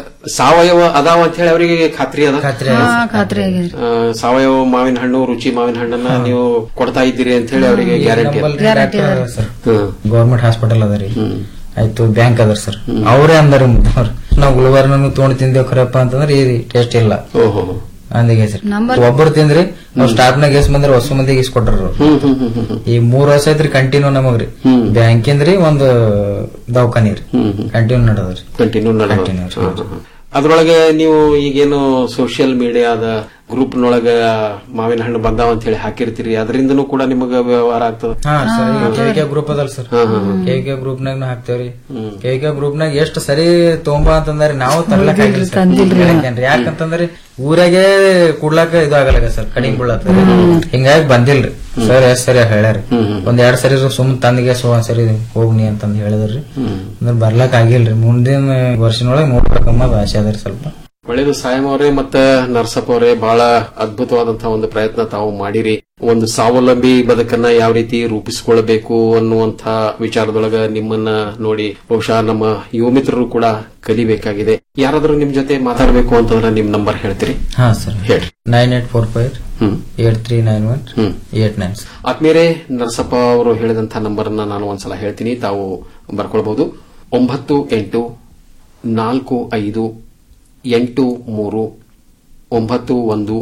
ಸಾವಯವ ಅದಾವ ಅಂತ ಹೇಳಿ ಅವರಿಗೆ ಖಾತ್ರಿ ಅದ ಹಾ ಖಾತ್ರಿ ಆಗಿದ್ರಿ ಆ, ಸಾವಯವ ಮಾವಿನ ಹಣ್ಣು ರುಚಿ ಮಾವಿನ ಹಣ್ಣನ್ನ ನೀವು ಕೊಡ್ತಾ ಇದ್ದೀರಿ ಅಂತ ಹೇಳಿ ಅವರಿಗೆ ಗ್ಯಾರಂಟಿ ಗೌರ್ಮೆಂಟ್ ಹಾಸ್ಪಿಟಲ್ ಅದ ರೀ ಆಯ್ತು ಬ್ಯಾಂಕ್ ಅದ ಸರ್ ಅವರೇ ಅಂದಾರ ನಾವು ಗುಲ್ಬರ್ಗ ತೊಗೊಂಡ್ ತಿಂದೇವ್ ಖರಪ್ಪ ಅಂತಂದ್ರೆ ಈ ಟೇಸ್ಟ್ ಇಲ್ಲ ಓಹೋ ಅಂದಿಗೆ ಸರ್ ನಂಬರ್- ಒಬ್ಬರು ತಿಂದ್ರಿ ನಾವ್ ಸ್ಟಾಫ್ ನಾಗ ಎಸ್ ಬಂದ್ರೆ ಹೊಸ ಮಂದಿಗೆ ಇಸ್ ಕೊಟ್ರ ಹ್ಮ್ ಹ್ಮ್ ಹ್ಮ್ ಹ್ಮ್ ಹ್ಮ್ ಈ ಮೂರ್ ವರ್ಷ ಐತ್ರಿ ಕಂಟಿನ್ಯೂ ನಮಗ್ರಿ ಬ್ಯಾಂಕಿಂದ್ರಿ ಒಂದು ದವಾಖಾನಿ ರೀ ಹ್ಮ್ ಹ್ಮ್ ಕಂಟಿನ್ಯೂ ನಡದ್ರಿ ಕಂಟಿನ್ಯೂ Continue, ಅದ್ರೊಳಗೆ ನೀವು ಈಗೇನು ಸೋಷಿಯಲ್ ಮೀಡಿಯಾದ ಗ್ರೂಪ್ ನೊಳಗ ಮಾವಿನ ಹಣ್ಣು ಬಂದಾವ ಅಂತ ಹೇಳಿ ಹಾಕಿರ್ತೀರಿ ಅದರಿಂದನೂ ಕೂಡ ನಿಮಗ ವ್ಯವಹಾರ ಆಗ್ತದ ಹಾ ಸರ್ ಕೆವಿಕೆ ಗ್ರೂಪ್ ಅದಲ್ ಸರ್ ಹಾ, ಹಾ, ಹಾ. ಕೆವಿಕೆ ಗ್ರೂಪ್ ನಾಗ ಹಾಕ್ತೇವ್ರಿ ಕೆವಿಕೆ ಗ್ರೂಪ್ ನಾಗ ಎಷ್ಟು ಸರಿ ತೊಗೊಂಬಾ ಅಂತಂದ್ರೆ ನಾವು ತರ್ಲಕ್ ಆಗಿಲ್ಲ sir. ಯಾಕಂದ್ರೆ- ಯಾಕಂತಂದ್ರೆ ಊರಾಗೆ ಕುಡ್ಲಾಕ ಇದು ಆಗಲ್ಲ ಸರ್ ಕಡಿಮೆ ಬೀಳತ್ತ ಹಿಂಗಾಗಿ ಬಂದಿಲ್ರಿ ಸರ್ ಎಷ್ಟ್ ಸರಿ ಹೇಳ್ಯಾರಿ ಒಂದ್ ಎರಡ್ ಸರಿ ಸುಮ್ ತಂದಿಗೆ ಸೊ ಒಂದ್ ಸರಿ ಹೋಗ್ನಿ ಅಂತಂದ್ ಹೇಳಿದ್ರಿ ಅಂದ್ರೆ ಬರ್ಲಾಕ್ ಆಗಿಲ್ರಿ ಮುಂದಿನ ವರ್ಷನೊಳಗೆ ನೋಡ್ಬೇಕಮ್ಮ ಆಸೆ ಅದ್ರಿ ಸ್ವಲ್ಪ ಒಳ್ಳೇದು ಸಾಯಂ ಅವರೇ ಮತ್ತ ನರಸಪ್ಪ ಅವರೇ ಬಹಳ ಅದ್ಭುತವಾದಂತಹ ಒಂದು ಪ್ರಯತ್ನ ತಾವು ಮಾಡಿರಿ ಒಂದು ಸ್ವಾವಲಂಬಿ ಬದುಕನ್ನ ಯಾವ ರೀತಿ ರೂಪಿಸಿಕೊಳ್ಳಬೇಕು ಅನ್ನುವಂತ ವಿಚಾರದೊಳಗ ನಿಮ್ಮನ್ನ ನೋಡಿ ಬಹುಶಃ ನಮ್ಮ ಯುವ ಮಿತ್ರರು ಕೂಡ ಕಲಿಬೇಕಾಗಿದೆ ಯಾರಾದ್ರೂ ನಿಮ್ ಜೊತೆ ಮಾತಾಡಬೇಕು ಅಂತಂದ್ರೆ ನಿಮ್ ನಂಬರ್ ಹೇಳ್ತೀರಿ ಹಾ ಸರ್ ಹೇಳಿ nine eight four five hmm eight three nine one hmm eight nine ಆತ್ಮೀಯರೇ ನರಸಪ್ಪ ಅವರು ಹೇಳಿದಂತಹ ನಂಬರ್ ಅನ್ನ ನಾನು ಒಂದ್ಸಲ ಹೇಳ್ತೀನಿ ತಾವು ಬರ್ಕೊಳ್ಬಹುದು ಒಂಬತ್ತು ಎಂಟು ನಾಲ್ಕು ಐದು ಎಂಟು ಮೂರು ಒಂಬತ್ತು ಒಂದು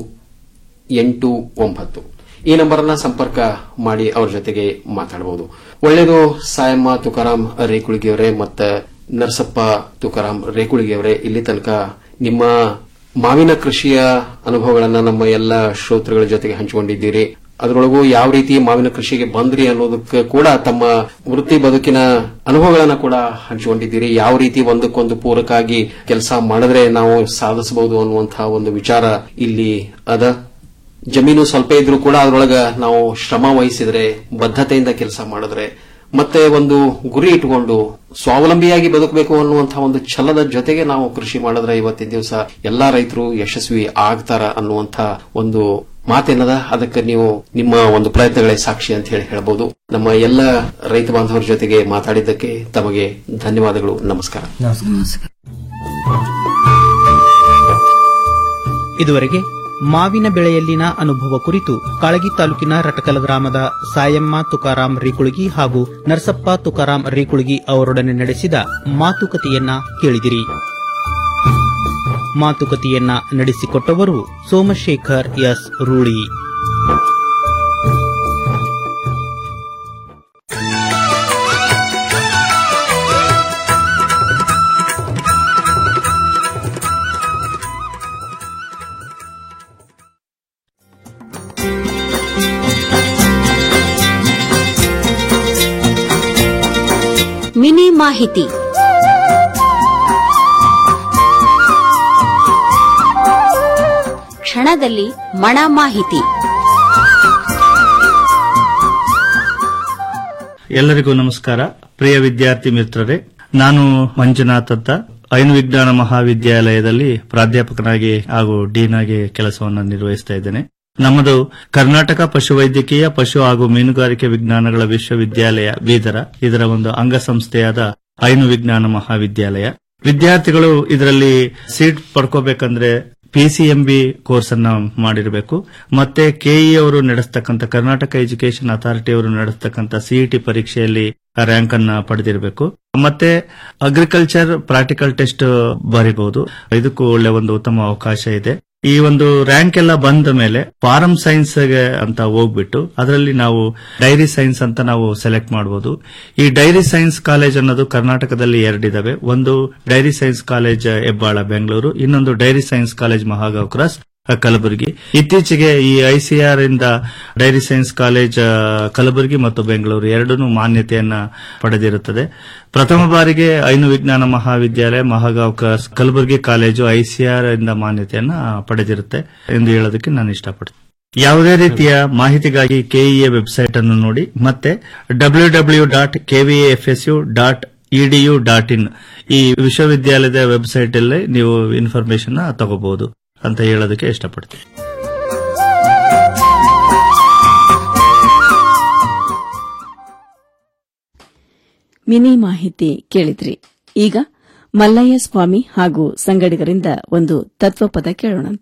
ಎಂಟು ಒಂಬತ್ತು ಈ ನಂಬರ್ ಅನ್ನ ಸಂಪರ್ಕ ಮಾಡಿ ಅವ್ರ ಜೊತೆಗೆ ಮಾತಾಡಬಹುದು ಒಳ್ಳೆಯದು ಸಾಯಮ್ಮ ತುಕಾರಾಮ್ ರೇಕುಳಿಗೆಯವರೇ ಮತ್ತು ನರಸಪ್ಪ ತುಕಾರಾಮ್ ರೇಕುಳಿಗೆಯವರೇ ಇಲ್ಲಿ ತನಕ ನಿಮ್ಮ ಮಾವಿನ ಕೃಷಿಯ ಅನುಭವಗಳನ್ನ ನಮ್ಮ ಎಲ್ಲ ಶ್ರೋತೃಗಳ ಜೊತೆಗೆ ಹಂಚಿಕೊಂಡಿದ್ದೀರಿ ಅದರೊಳಗೂ ಯಾವ ರೀತಿ ಮಾವಿನ ಕೃಷಿಗೆ ಬಂದ್ರಿ ಅನ್ನೋದಕ್ಕೆ ಕೂಡ ತಮ್ಮ ವೃತ್ತಿ ಬದುಕಿನ ಅನುಭವಗಳನ್ನ ಕೂಡ ಹಂಚಿಕೊಂಡಿದ್ದೀರಿ ಯಾವ ರೀತಿ ಒಂದಕ್ಕೊಂದು ಪೂರಕಾಗಿ ಕೆಲಸ ಮಾಡಿದ್ರೆ ನಾವು ಸಾಧಿಸಬಹುದು ಅನ್ನುವಂತಹ ಒಂದು ವಿಚಾರ ಇಲ್ಲಿ ಅದ ಜಮೀನು ಸ್ವಲ್ಪ ಇದ್ರೂ ಕೂಡ ಅದರೊಳಗ ನಾವು ಶ್ರಮ ವಹಿಸಿದ್ರೆ ಬದ್ಧತೆಯಿಂದ ಕೆಲಸ ಮಾಡಿದ್ರೆ ಮತ್ತೆ ಒಂದು ಗುರಿ ಇಟ್ಟುಕೊಂಡು ಸ್ವಾವಲಂಬಿಯಾಗಿ ಬದುಕಬೇಕು ಅನ್ನುವಂತಹ ಒಂದು ಛಲದ ಜೊತೆಗೆ ನಾವು ಕೃಷಿ ಮಾಡಿದ್ರೆ ಇವತ್ತಿನ ದಿವಸ ಎಲ್ಲಾ ರೈತರು ಯಶಸ್ವಿ ಆಗ್ತಾರ ಅನ್ನುವಂಥ ಒಂದು ಮಾತೇನದ ಅದಕ್ಕೆ ನೀವು ನಿಮ್ಮ ಒಂದು ಪ್ರಯತ್ನಗಳೇ ಸಾಕ್ಷಿ ಅಂತ ಹೇಳಿ ಹೇಳಬಹುದು ನಮ್ಮ ಎಲ್ಲ ರೈತ ಬಾಂಧವರ ಜೊತೆಗೆ ಮಾತಾಡಿದ್ದಕ್ಕೆ ತಮಗೆ ಧನ್ಯವಾದಗಳು ನಮಸ್ಕಾರ ಇದುವರೆಗೆ ಮಾವಿನ ಬೆಳೆಯಲ್ಲಿನ ಅನುಭವ ಕುರಿತು ಕಾಳಗಿ ತಾಲೂಕಿನ ರಟಕಲ ಗ್ರಾಮದ ಸಾಯಮ್ಮ ತುಕಾರಾಂ ರೇಕುಳಗಿ ಹಾಗೂ ನರಸಪ್ಪ ತುಕಾರಾಂ ರೇಕುಳಗಿ ಅವರೊಡನೆ ನಡೆಸಿದ ಮಾತುಕತೆಯನ್ನ ಕೇಳಿದಿರಿ ಮಾತುಕತೆಯನ್ನ ನಡೆಸಿಕೊಟ್ಟವರು ಸೋಮಶೇಖರ್ ಎಸ್ ರೂಳಿ ಮಾಹಿತಿ ಕ್ಷಣದಲ್ಲಿ ಮಣ ಮಾಹಿತಿ ಎಲ್ಲರಿಗೂ ನಮಸ್ಕಾರ ಪ್ರಿಯ ವಿದ್ಯಾರ್ಥಿ ಮಿತ್ರರೇ ನಾನು ಮಂಜುನಾಥ್ ಅಂತ ಐನು ವಿಜ್ಞಾನ ಮಹಾವಿದ್ಯಾಲಯದಲ್ಲಿ ಪ್ರಾಧ್ಯಾಪಕನಾಗಿ ಹಾಗೂ ಡೀನ್ ಆಗಿ ಕೆಲಸವನ್ನು ನಿರ್ವಹಿಸ್ತಾ ಇದ್ದೇನೆ ನಮ್ಮದು ಕರ್ನಾಟಕ ಪಶುವೈದ್ಯಕೀಯ ಪಶು ಹಾಗೂ ಮೀನುಗಾರಿಕೆ ವಿಜ್ಞಾನಗಳ ವಿಶ್ವವಿದ್ಯಾಲಯ ಬೀದರ ಇದರ ಒಂದು ಅಂಗಸಂಸ್ಥೆಯಾದ ಐನು ವಿಜ್ಞಾನ ಮಹಾವಿದ್ಯಾಲಯ ವಿದ್ಯಾರ್ಥಿಗಳು ಇದರಲ್ಲಿ ಸೀಟ್ ಪಡ್ಕೋಬೇಕಂದ್ರೆ ಪಿಸಿಎಂಬಿ ಕೋರ್ಸ್ ಅನ್ನ ಮಾಡಿರಬೇಕು ಮತ್ತೆ ಕೆಇ ಅವರು ನಡೆಸ್ತಕ್ಕಂಥ ಕರ್ನಾಟಕ ಎಜುಕೇಶನ್ ಅಥಾರಿಟಿ ಅವರು ನಡೆಸ್ತಕ್ಕಂಥ ಸಿಇಟಿ ಪರೀಕ್ಷೆಯಲ್ಲಿ ರ್ಯಾಂಕ್ ಅನ್ನ ಪಡೆದಿರಬೇಕು ಮತ್ತೆ ಅಗ್ರಿಕಲ್ಚರ್ ಪ್ರಾಕ್ಟಿಕಲ್ ಟೆಸ್ಟ್ ಬರೀಬಹುದು ಇದಕ್ಕೂ ಒಳ್ಳೆ ಒಂದು ಉತ್ತಮ ಅವಕಾಶ ಇದೆ ಈ ಒಂದು ರ್ಯಾಂಕ್ ಎಲ್ಲ ಬಂದ ಮೇಲೆ ಫಾರಂ ಸೈನ್ಸ್ ಅಂತ ಹೋಗ್ಬಿಟ್ಟು ಅದರಲ್ಲಿ ನಾವು ಡೈರಿ ಸೈನ್ಸ್ ಅಂತ ನಾವು ಸೆಲೆಕ್ಟ್ ಮಾಡಬಹುದು ಈ ಡೈರಿ ಸೈನ್ಸ್ ಕಾಲೇಜ್ ಅನ್ನೋದು ಕರ್ನಾಟಕದಲ್ಲಿ ಎರಡಿದಾವೆ ಒಂದು dairy science college Hebbal Bengaluru ಇನ್ನೊಂದು dairy science college Mahagaon cross Kalaburagi ಇತ್ತೀಚೆಗೆ ಈ ಐಸಿಆರ್ ಇಂದ ಡೈರಿ ಸೈನ್ಸ್ ಕಾಲೇಜ್ ಆ, ಕಲಬುರಗಿ ಮತ್ತು ಬೆಂಗಳೂರು ಎರಡೂ ಮಾನ್ಯತೆಯನ್ನ ಪಡೆದಿರುತ್ತದೆ ಪ್ರಥಮ ಬಾರಿಗೆ ಐನು ವಿಜ್ಞಾನ ಮಹಾವಿದ್ಯಾಲಯ Mahagaon cross Kalaburagi college ICAR ಇಂದ ಮಾನ್ಯತೆಯನ್ನ ಪಡೆದಿರುತ್ತೆ ಎಂದು ಹೇಳೋದಕ್ಕೆ ನಾನು ಇಷ್ಟಪಡ್ತೀನಿ ಯಾವುದೇ ರೀತಿಯ ಮಾಹಿತಿಗಾಗಿ ಕೆಇಎ ವೆಬ್ಸೈಟ್ ಅನ್ನು ನೋಡಿ ಮತ್ತೆ W W dot KVAFSU dot edu dot in ಈ ವಿಶ್ವವಿದ್ಯಾಲಯದ ವೆಬ್ಸೈಟ್ ಅಲ್ಲಿ ನೀವು ಇನ್ಫಾರ್ಮೇಶನ್ ತಗೋಬಹುದು ಅಂತ ಹೇಳೋದಕ್ಕೆ ಇಷ್ಟಪಡ್ತೀನಿ ಮಿನಿ ಮಾಹಿತಿ ಕೇಳಿದ್ರಿ ಈಗ ಮಲ್ಲಯ್ಯ ಸ್ವಾಮಿ ಹಾಗೂ ಸಂಗಡಿಗರಿಂದ ಒಂದು ತತ್ವಪದ ಕೇಳೋಣಂತ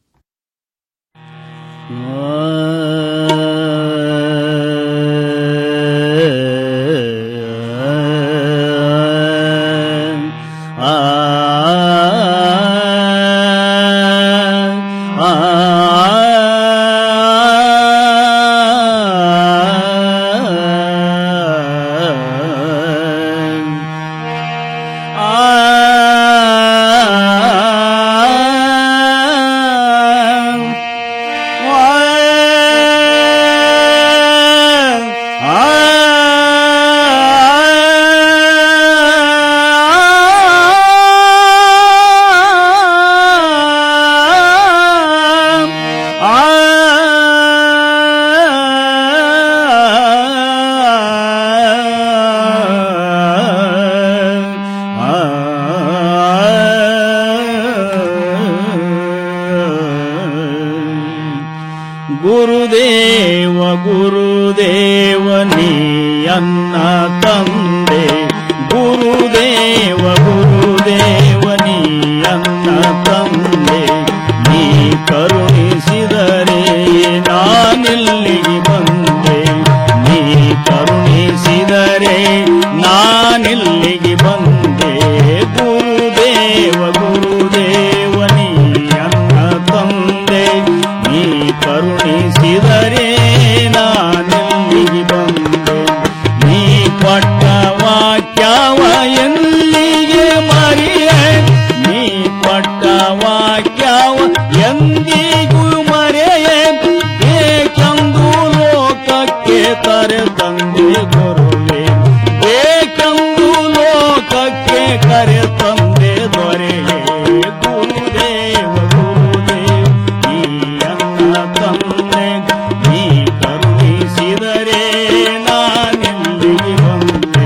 ಗುರುದೇವ ಗುರುದೇವ ನೀ ಅನ್ನ ತಂದೆ ಗುರುದೇವ ಗುರುದೇವ ನೀ ಅನ್ನ ತಂದೆ ನೀ ಕರುಣಿಸಿದರೆ ನಾನಿಲ್ಲಿಗೆ ಬಂದೆ ನೀ ಕರುಣಿಸಿದರೆ ನಾನಿಲ್ಲಿಗೆ ಬಂದೆ ಗುರುದೇವ ಗುರುದೇವ ನೀ ಅನ್ನ ತಂದೆ ನೀ ಕರುಣಿಸಿದರೆ ನಾನೆಲ್ಲಿಗೆ ಬಂದೆ ನೀ ಪಟ್ಟ ವಾಕ್ಯವ ಎಲ್ಲಿಗೆ ಮರಿಯೆ ನೀ ಪಟ್ಟ ವಾಕ್ಯವ ಎಂದಿಗೂ ಮರೆಯೆ ಏಕೆಂದು ಲೋಕಕ್ಕೆ ತರೆ ತಂದೆ ಗುರುವೆ ಬೇಕೆಂದು ಲೋಕಕ್ಕೆ ಕರೆ ತಂದೆ ದೊರೆಯೇ ಗುರುದೇವ ಗುರುದೇವ ನೀ ಅನ್ನ ತಂದೆ ನೀ ಕರುಣಿಸಿದರೆ ನಾನೆಲ್ಲಿಗೆ ಬಂದೆ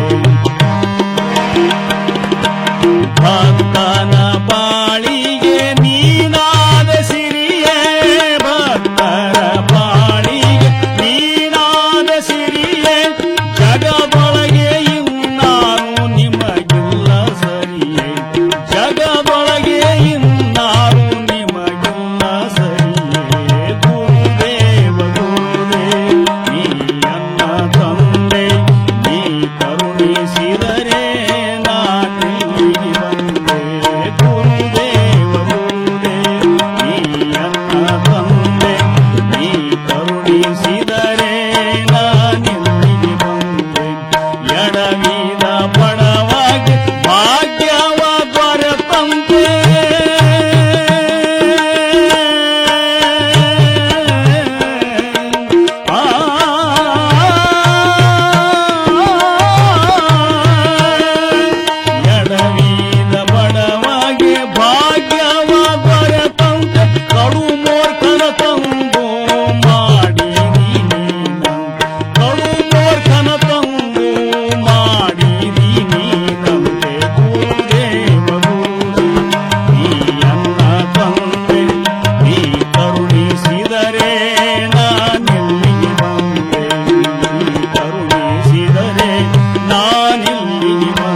ಭಕ್ತನ ಬಾಳಿಗೆ ನೀನಾದ ಸಿರಿಯೇ ಭಕ್ತರ ಬಾಳಿಗೆ ನೀನಾದ ಸಿರಿಯೇ ಜಗದೊಳಗೆ ಇನ್ನಾರು ನಿಮಗಿಲ್ಲ ಸರಿಯೇ ಜಗದೊಳಗೆ ಇನ್ನಾರು ನಿಮಗಿಲ್ಲ ಸರಿಯೇ ಗುರುದೇವ ಮಲ್ಲಿಗೆ